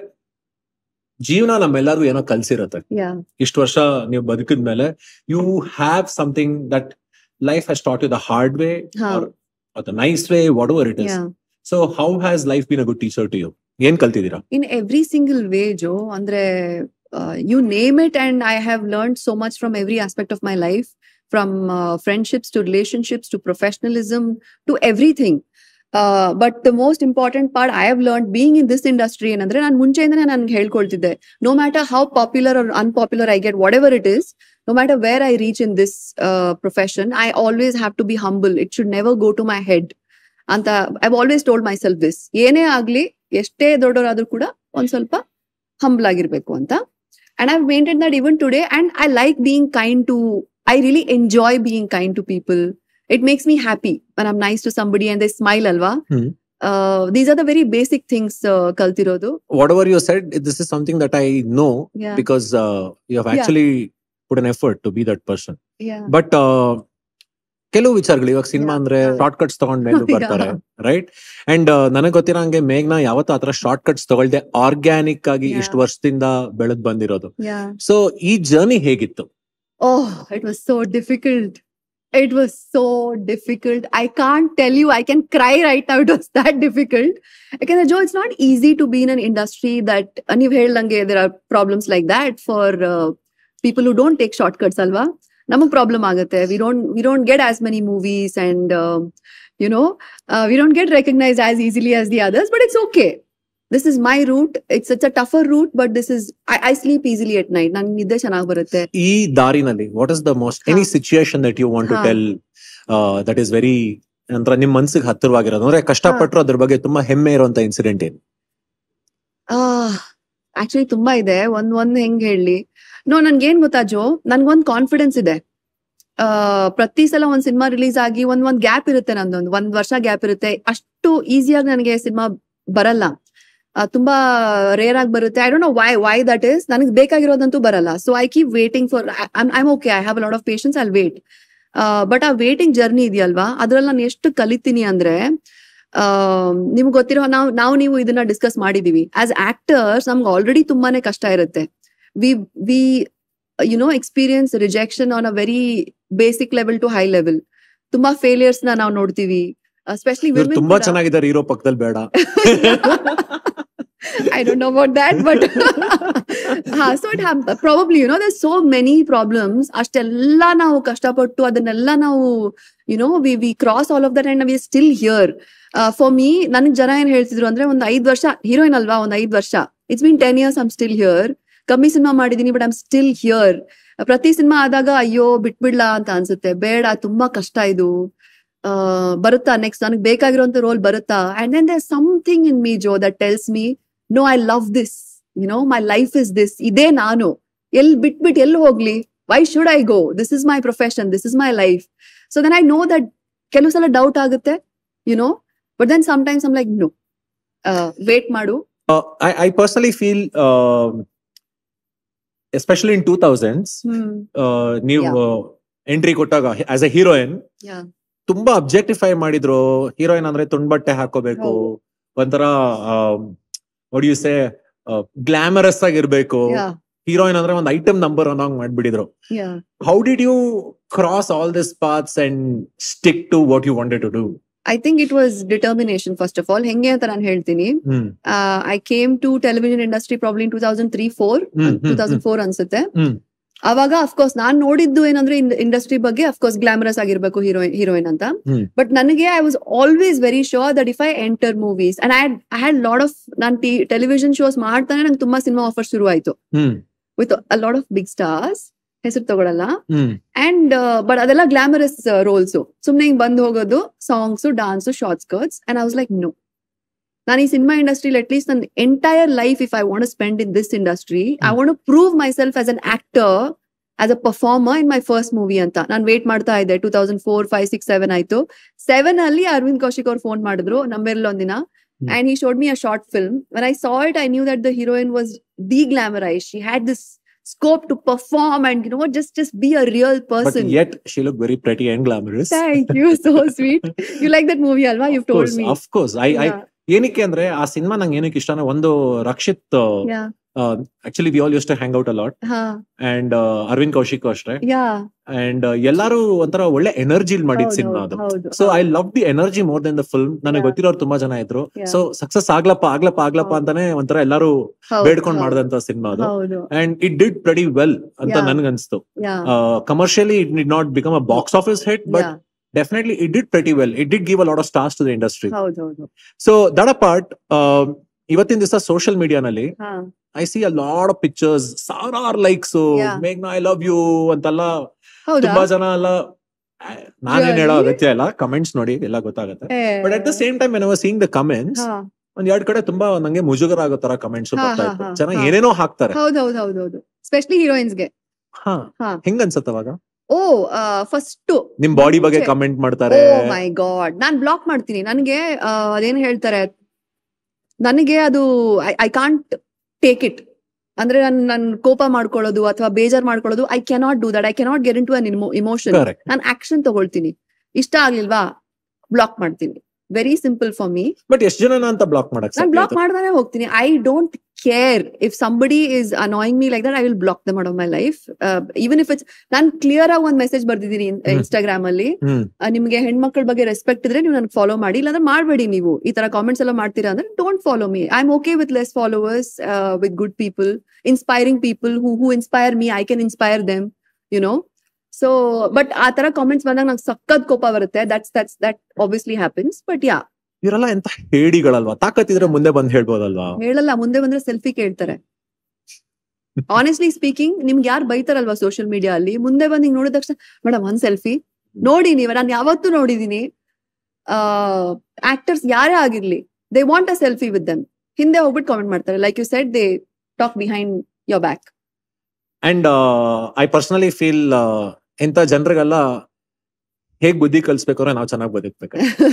Speaker 1: ಜೀವನ ನಮ್ಮೆಲ್ಲರಿಗೂ ಏನೋ ಕಲ್ಸಿರತ್ತೆ
Speaker 2: ಯಾ
Speaker 1: ಇಷ್ಟು ವರ್ಷ ನೀವು ಬದುಕಿದ್ಮೇಲೆ you have something that life has taught you the hard way
Speaker 2: or
Speaker 1: the nice way whatever it is
Speaker 2: yeah
Speaker 1: so how has life been a good teacher to you ಏನ್ ಕಲ್ತಿದ್ದೀರಾ
Speaker 2: in every single way joe andre uh, you name it and i have learned so much from every aspect of my life from uh, friendships to relationships to professionalism to everything uh, but the most important part i have learned being in this industry ಏನಂದ್ರೆ ನಾನು ಮುಂಚೆಯಿಂದನೇ ನನ್ಗೆ ಹೇಳ್ಕೊಳ್ತಿದ್ದೆ no matter how popular or unpopular i get whatever it is no matter where i reach in this uh, profession i always have to be humble it should never go to my head ಅಂತ I've always told myself this ಏನೇ ಆಗ್ಲಿ ಎಷ್ಟೇ ದೊಡ್ಡವರಾದ್ರೂ ಕೂಡ ಒಂದ್ ಸ್ವಲ್ಪ humble ಆಗಿರ್ಬೇಕು ಅಂತ and I maintain that even today and I like being kind to I really enjoy being kind to people it makes me happy one I'm nice to somebody and they smile ಅಲ್ವಾ
Speaker 1: hmm.
Speaker 2: These are the very basic things ಕಲ್ತಿರೋದು
Speaker 1: whatever you said this is something that I know
Speaker 2: Yeah.
Speaker 1: Because you have
Speaker 2: Yeah.
Speaker 1: Actually put an effort to be that person
Speaker 2: Yeah.
Speaker 1: But ಕೆಲವು ವಿಚಾರಗಳು ಇವಾಗ cinema
Speaker 2: Yeah.
Speaker 1: ಅಂದ್ರೆ
Speaker 2: Yeah.
Speaker 1: Shortcuts ತಗೊಂಡ್ ಮೇಲೆ
Speaker 2: Yeah.
Speaker 1: ಬರ್ತಾರೆ right and ನನಗ್ ಗೊತ್ತಿರೋ ಹಂಗೆ ಮೇಘ್ನ ಯಾವತ್ತೂ ಆತರ ಶಾರ್ಟ್ ಕಟ್ಸ್ ತಗೊಳ್ದೆ ಆರ್ಗ್ಯಾನಿಕ್ ಆಗಿ
Speaker 2: Yeah.
Speaker 1: ಇಷ್ಟು ವರ್ಷದಿಂದ ಬೆಳೆದ್ ಬಂದಿರೋದು
Speaker 2: Yeah.
Speaker 1: ಸೊ ಈ ಜರ್ನಿ ಹೇಗಿತ್ತು
Speaker 2: Oh, it was so difficult. It was so difficult. I can't tell you, I can cry right now. It was that difficult. Because, Joe, it's not easy to be in an industry that, and you've heard, Lange, there are problems like that for uh, people who don't take shortcuts, Alva. ನಮಗ್ problem ಆಗುತ್ತೆ we don't we don't get as many movies and you know we don't get recognise as easily as the others but it's okay this is my route it's it's a tougher route but this is I sleep easily at night ನನ್ ನಿದ್ದೆ ಚೆನ್ನಾಗಿ ಬರುತ್ತೆ
Speaker 1: ಈ ದಾರಿನಲ್ಲಿ what is the most any
Speaker 2: ah.
Speaker 1: Situation that you want to
Speaker 2: ah.
Speaker 1: Tell that is very ಅಂದ್ರೆ ನಿಮ್ ಮನ್ಸಿಗೆ ಹತ್ತಿರವಾಗಿರೋದು ಅಂದ್ರೆ ಕಷ್ಟಪಟ್ಟರು ಅದ್ರ ಬಗ್ಗೆ ತುಂಬಾ ಹೆಮ್ಮೆ ಇರುವಂತ ಇನ್ಸಿಡೆಂಟ್ ಏನು
Speaker 2: ಆಕ್ಚುಲಿ ತುಂಬಾ ಇದೆ ಒಂದ್ ಒಂದ್ ಹೆಂಗ್ ಹೇಳಿ ನೋ ನನ್ಗೇನ್ ಗೊತ್ತಾ ಜೋ ನನ್ಗೊಂದ್ ಕಾನ್ಫಿಡೆನ್ಸ್ ಇದೆ ಆ ಪ್ರತಿ ಸಲ ಒಂದ್ ಸಿನಿಮಾ ರಿಲೀಸ್ ಆಗಿ ಒಂದ್ ಒಂದ್ ಗ್ಯಾಪ್ ಇರುತ್ತೆ ನಂದೊಂದು ಒಂದ್ ವರ್ಷ ಗ್ಯಾಪ್ ಇರುತ್ತೆ ಅಷ್ಟು ಈಸಿಯಾಗಿ ನನಗೆ ಸಿನಿಮಾ ಬರಲ್ಲ ಆ, ತುಂಬಾ ರೇರ್ ಆಗಿ ಬರುತ್ತೆ I don't know why why that is ನನಗೆ ಬೇಕಾಗಿರೋದಂತೂ ಬರಲ್ಲ so I keep waiting for I'm okay I have lot of patience I wait but ಆ ವೇಟಿಂಗ್ ಜರ್ನಿ ಇದೆಯಲ್ವಾ ಅದ್ರಲ್ಲಿ ನಾನು ಎಷ್ಟು ಕಲಿತೀನಿ ಅಂದ್ರೆ ನಿಮ್ಗೆ ಗೊತ್ತಿರೋ ನಾವು ನಾವು ನೀವು ಇದನ್ನ ಡಿಸ್ಕಸ್ ಮಾಡಿದೀವಿ ಆಸ್ ಆಕ್ಟರ್ಸ್ ನಮ್ಗೆ ಆಲ್ರೆಡಿ ತುಂಬಾನೇ ಕಷ್ಟ ಇರುತ್ತೆ we we you know experience rejection on a very basic level to high level ತುಂಬಾ ಫೇಲಿಯರ್ಸ್ ನ ನಾವು ನೋಡ್ತೀವಿ ಎಸ್ಪೆಷಲಿ
Speaker 1: ಇವ್ರು ತುಂಬಾ ಚೆನ್ನಾಗಿದ್ದಾರೆ ಹೀರೋ ಪಕ್ಕದಲ್ಲಿ ಬೇಡ
Speaker 2: I don't know about that, but ha, so it happened. Probably, you know, there's so many problems. ಅಷ್ಟೆಲ್ಲ ನಾವು ಕಷ್ಟಪಟ್ಟು ಅದನ್ನೆಲ್ಲ ನಾವು you know we we cross all of that and we still here for me ನನಗ್ ಜನ ಏನ್ ಹೇಳ್ತಿದ್ರು ಅಂದ್ರೆ ಒಂದ್ ಐದ್ ವರ್ಷ ಹೀರೋಯಿನ್ ಅಲ್ವಾ ಒಂದ್ ಐದ್ ವರ್ಷ it's been ten years I'm still here ಕಮ್ಮಿ ಸಿನಿಮಾ ಮಾಡಿದೀನಿ ಬಟ್ ಐಮ್ ಸ್ಟಿಲ್ ಹಿಯರ್ ಪ್ರತಿ ಸಿನಿಮಾ ಆದಾಗ ಅಯ್ಯೋ ಬಿಟ್ಬಿಡ್ಲಾ ಅಂತ ಅನ್ಸುತ್ತೆ ಬೇಡ ತುಂಬಾ ಕಷ್ಟ ಇದು ಆ, ಬರುತ್ತಾ ನೆಕ್ಸ್ಟ್ ನನಗೆ ಬೇಕಾಗಿರುವಂತ ರೋಲ್ ಬರುತ್ತಾ and then there something in me ಜೋ that tells me no I love this you know my life is this ಇದೇ ನಾನು ಎಲ್ ಬಿಟ್ಬಿಟ್ಟು ಎಲ್ಲಿ ಹೋಗ್ಲಿ why should I go this is my profession this is my life so then I know that ಕೆಲವು ಸಲ doubt ಆಗುತ್ತೆ you know but then sometimes I'm like no wait ಮಾಡು
Speaker 1: Uh, I, I personally feel, um especially in 2000s,
Speaker 2: hmm
Speaker 1: uh, ನೀವು
Speaker 2: Yeah.
Speaker 1: Entry ಕೊಟ್ಟಾಗ as a heroine
Speaker 2: Yeah.
Speaker 1: ತುಂಬಾ ಅಬ್ಜೆಕ್ಟಿಫೈ ಮಾಡಿದ್ರು heroine ಅಂದ್ರೆ ತುಂಡ್ಬಟ್ಟೆ ಹಾಕೋಬೇಕು
Speaker 2: ಹೌದು.
Speaker 1: ಒಂಥರ ಯು ಸೇ ಗ್ಲಾಮರಸ್ ಆಗಿರ್ಬೇಕು
Speaker 2: ಯಾ
Speaker 1: ಹೀರೋಯಿನ್ ಅಂದ್ರೆ ಒಂದು ಐಟಮ್ ನಂಬರ್ ಅನ್ನೋಂಗ್ ಮಾಡ್ಬಿಟ್ಟಿದ್ರು
Speaker 2: yeah
Speaker 1: how did you cross all this parts and stick to what you wanted to do
Speaker 2: I think it was determination first of all ಹೆಂಗೆ ಅಂತ ನಾನು ಹೇಳ್ತೀನಿ
Speaker 1: hmm
Speaker 2: I came to television industry probably two thousand three four
Speaker 1: hmm, hmm,
Speaker 2: two thousand four ಅನ್ಸುತ್ತೆ
Speaker 1: hmm.
Speaker 2: ಅವಾಗ of course ನಾನ್ ನೋಡಿದ್ದು ಏನಂದ್ರೆ industry ಬಗ್ಗೆ ಅಫ್ಕೋರ್ಸ್ ಗ್ಲಾಮರಸ್ ಆಗಿರ್ಬೇಕು ಹೀರೋಯಿನ್ ಹೀರೋಯಿನ್ ಅಂತ
Speaker 1: ಹ್ಮ್.
Speaker 2: ಬಟ್ ನನಗೆ I was always very sure that if I enter movies and I I had lot of ನಾನು ಟೆಲಿವಿಷನ್ ಶೋಸ್ ಮಾಡ್ತಾನೆ ನಂಗೆ ತುಂಬಾ ಸಿನಿಮಾ ಆಫರ್ ಶುರು ಆಯ್ತು
Speaker 1: hmm
Speaker 2: with a lot of big stars ಹೆಸರು ತಗೊಳಲ್ಲ
Speaker 1: ಹ್ಮ್
Speaker 2: ಅಂಡ್ ಬಟ್ ಅದೆಲ್ಲ ಗ್ಲಾಮರಸ್ ರೋಲ್ಸ್ ಸುಮ್ನೆ ಹಿಂಗ್ ಬಂದ್ ಹೋಗೋದು songs dance short skirts and I was like no ನಾನು ಈ ಸಿನಿಮಾ ಇಂಡಸ್ಟ್ರಿ ಅಟ್ ಲೀಸ್ಟ್ ನನ್ನ entire life if I want spend in this industry I want prove myself as an actor as a performer in my first movie ಅಂತ ನಾನು wait ಮಾಡ್ತಾ ಇದ್ದೆ two thousand four five six seven ಆಯ್ತು seven ಅಲ್ಲಿ ಅರವಿಂದ್ ಕೌಶಿಕ್ ಅವ್ರು phone ಮಾಡಿದ್ರು ನಂಬೆರ್ಲ್ ಒಂದಿನ
Speaker 1: Hmm.
Speaker 2: And he showed me a short film when I saw it I knew that the heroine was deglamorise she had this scope to perform and you know what just just be a real
Speaker 1: But
Speaker 2: person
Speaker 1: yet she looked very pretty and glamorous.
Speaker 2: thank you so sweet you like that movie alva you've
Speaker 1: Of
Speaker 2: told
Speaker 1: course,
Speaker 2: me
Speaker 1: of course. I, I
Speaker 2: yeah.
Speaker 1: ಏನಕ್ಕೆ ಅಂದ್ರೆ ಆ cinema ನಂಗೆ ಏನಕ್ಕೆ ಇಷ್ಟ ಅಂದ್ರೆ ಒಂದು Rakshit
Speaker 2: yeah
Speaker 1: actually we all use to hang out a lot
Speaker 2: huh.
Speaker 1: And Aravind Kaushik ಅಷ್ಟೇ
Speaker 2: yeah
Speaker 1: and ಎಲ್ಲಾರು ಒಂಥರ ಒಳ್ಳೆ ಎನರ್ಜಿ ಮಾಡಿದ
Speaker 2: ಹೌದು,
Speaker 1: ಸಿನಿಮಾ
Speaker 2: ಹೌದು,
Speaker 1: ಅದು
Speaker 2: ಹೌದು,
Speaker 1: ಸೊ ಐ
Speaker 2: ಹೌದು.
Speaker 1: Love the energy more than the film ನನಗೆ
Speaker 2: Yeah.
Speaker 1: ಗೊತ್ತಿರೋರು ತುಂಬಾ ಜನ ಇದ್ರು
Speaker 2: Yeah.
Speaker 1: ಸೊ ಸಕ್ಸಸ್ ಆಗ್ಲಪ್ಪ ಆಗ್ಲಪ್ಪ ಆಗ್ಲಪ್ಪ
Speaker 2: ಹೌದು.
Speaker 1: ಅಂತಾನೆ ಒಂಥರ ಎಲ್ಲಾರು
Speaker 2: ಹೌದು,
Speaker 1: ಬೇಡ್ಕೊಂಡ್
Speaker 2: ಹೌದು,
Speaker 1: ಮಾಡಿದಂತ ಸಿನಿಮಾ ಅದು
Speaker 2: ಹೌದು
Speaker 1: and it did pretty well ಅಂತ
Speaker 2: Yeah.
Speaker 1: ನನ್ಗನ್ಸ್ತು
Speaker 2: yeah
Speaker 1: commercially it did not become a box office hit but
Speaker 2: yeah
Speaker 1: definitely it did pretty well it did give a lot of stars to the industry
Speaker 2: ಹೌದು ಹೌದು
Speaker 1: so that part ಇವತ್ತಿನ ದಿವಸ social ಮೀಡಿಯಾನಲ್ಲಿ
Speaker 2: ಹಾ
Speaker 1: I see a lot of pictures ಸಾವಿರಾರು likes
Speaker 2: Yeah.
Speaker 1: ಮೇಘ್ನಾ I love you ಅಂತೆಲ್ಲ
Speaker 2: ಹೌದಾ
Speaker 1: ತುಂಬಾ ಜನ ಎಲ್ಲ ನಾನೇನ್ ಹೇಳೋ
Speaker 2: Really?
Speaker 1: ಅಗತ್ಯ ಇಲ್ಲ ಕಮೆಂಟ್ಸ್ ನೋಡಿ ಎಲ್ಲ ಗೊತ್ತಾಗುತ್ತೆ
Speaker 2: ಏ,
Speaker 1: but at the same time I seeing the comments
Speaker 2: ಹಾ.
Speaker 1: ಒಂದ್ ಎರಡ್ ಕಡೆ ತುಂಬಾ ನಂಗೆ ಮುಜುಗರ ಆಗೋ ತರ ಕಮೆಂಟ್ಸ್
Speaker 2: ಹಾ,
Speaker 1: ಬರ್ತಾ
Speaker 2: ಹಾ,
Speaker 1: ಇತ್ತು
Speaker 2: ಹಾ,
Speaker 1: ಜನ
Speaker 2: ಹಾ.
Speaker 1: ಏನೇನೋ ಹಾಕ್ತಾರೆ
Speaker 2: ಹೌದು ಹೌದು ಹೌದು ಹೌದು ಸ್ಪೆಷಲಿ ಹೀರೋಯಿನ್ಸ್ಗೆ
Speaker 1: ಹಾ
Speaker 2: ಹಾ.
Speaker 1: ಹೆಂಗ್ ಅನ್ಸತ್ತ ಅವಾಗ
Speaker 2: ಓ ಫಸ್ಟ್
Speaker 1: ನಿಮ್ ಬಾಡಿ ಬಗ್ಗೆ
Speaker 2: ಮುಂಚೆ-
Speaker 1: ಕಮೆಂಟ್ ಮಾಡ್ತಾರೆ
Speaker 2: ಓ ಮೈ ಗಾಡ್ ನಾನ್ ಬ್ಲಾಕ್ ಮಾಡ್ತೀನಿ ನನಗೆ ಅದೇನ್ ಹೇಳ್ತಾರೆ ನನಗೆ ಅದು ಐ ಕಾಂಟ್ ಟೇಕ್ ಇಟ್ ಅಂದ್ರೆ ನನ್ ನನ್ ಕೋಪ ಮಾಡ್ಕೊಳ್ಳೋದು ಅಥವಾ ಬೇಜಾರ್ ಮಾಡ್ಕೊಳ್ಳೋದು I cannot do that I cannot get in to an emotion
Speaker 1: correct
Speaker 2: ನಾನು ಆಕ್ಷನ್ ತಗೊಳ್ತೀನಿ ಇಷ್ಟ ಆಗ್ಲಿಲ್ವಾ ಬ್ಲಾಕ್ ಮಾಡ್ತೀನಿ very simple for me
Speaker 1: but ಎಷ್ಟ್ ಜನ ಅಂತ ಬ್ಲಾಕ್ ಮಾಡಕ್
Speaker 2: ನಾನು ಬ್ಲಾಕ್
Speaker 1: ಸಾಧ್ಯ
Speaker 2: ಮಾಡ್ದಾನೆ ಹೋಗ್ತೀನಿ I don't care if somebody is annoying me like that I will block them out of my life even if it's ನಾನು ಕ್ಲಿಯರ್ ಆಗಿ ಒಂದ್ ಮೆಸೇಜ್ ಬರ್ದಿದ್ದೀನಿ ಇನ್ಸ್ಟಾಗ್ರಾಮ್ ಅಲ್ಲಿ
Speaker 1: ಹ್ಮ್
Speaker 2: ಆ, ನಿಮ್ಗೆ ಹೆಣ್ಮಕ್ಳ ಬಗ್ಗೆ ರೆಸ್ಪೆಕ್ಟ್ ಇದ್ರೆ ನೀವು ನನಗೆ ಫಾಲೋ ಮಾಡಿ ಇಲ್ಲಾಂದ್ರೆ ಮಾಡಬೇಡಿ ನೀವು ಈ ತರ ಕಾಮೆಂಟ್ಸ್ ಎಲ್ಲ ಮಾಡ್ತೀರಾ ಅಂದ್ರೆ don't follow me I am okay with less followers with good people inspiring people who who inspire me I can inspire them you know so but ಆ ತರ ಕಾಮೆಂಟ್ಸ್ ಬಂದಾಗ ನಂಗೆ ಸಕ್ಕತ್ ಕೋಪ ಬರುತ್ತೆ that's that's that obviously happens but yeah
Speaker 1: ಇವರೆಲ್ಲ ಎಂತ ಹೇಡಿಗಳಲ್ವಾ ತಾಕತ್ತಿದ್ರೆ ಮುಂದೆ ಬಂದ್ ಹೇಳ್ಬೋದಲ್ವಾ
Speaker 2: ಹೇಳಲ್ಲ ಮುಂದೆ ಬಂದ್ರೆ ಸೆಲ್ಫಿ ಕೇಳ್ತಾರೆ ಆನೆಸ್ಟ್ಲಿ ಸ್ಪೀಕಿಂಗ್ ನಿಮ್ಗೆ ಯಾರು ಬೈತಾರಲ್ವಾ ಸೋಷಿಯಲ್ ಮೀಡಿಯಾ ಅಲ್ಲಿ ಮುಂದೆ ಬಂದು ಹಿಂಗ್ ನೋಡಿದ ತಕ್ಷಣ ಮೇಡಮ್ ಒಂದ್ ಸೆಲ್ಫಿ ನೋಡಿ ನೀವ ನಾನು ಯಾವತ್ತೂ ನೋಡಿದೀನಿ ಆಕ್ಟರ್ಸ್ ಯಾರೇ ಆಗಿರ್ಲಿ they want a selfie with them ಹಿಂದೆ ಹೋಗ್ಬಿಟ್ಟು ಕಾಮೆಂಟ್ ಮಾಡ್ತಾರೆ like you said they talk behind your back
Speaker 1: and I personally feel ಇಂಥ ಜನರಿಗೆಲ್ಲ ಹೇಗ್ ಬುದ್ಧಿ ಕಲ್ಸ್ಬೇಕಾದ್ರೆ ನಾವು ಚೆನ್ನಾಗಿ ಬದುಕ್ಬೇಕು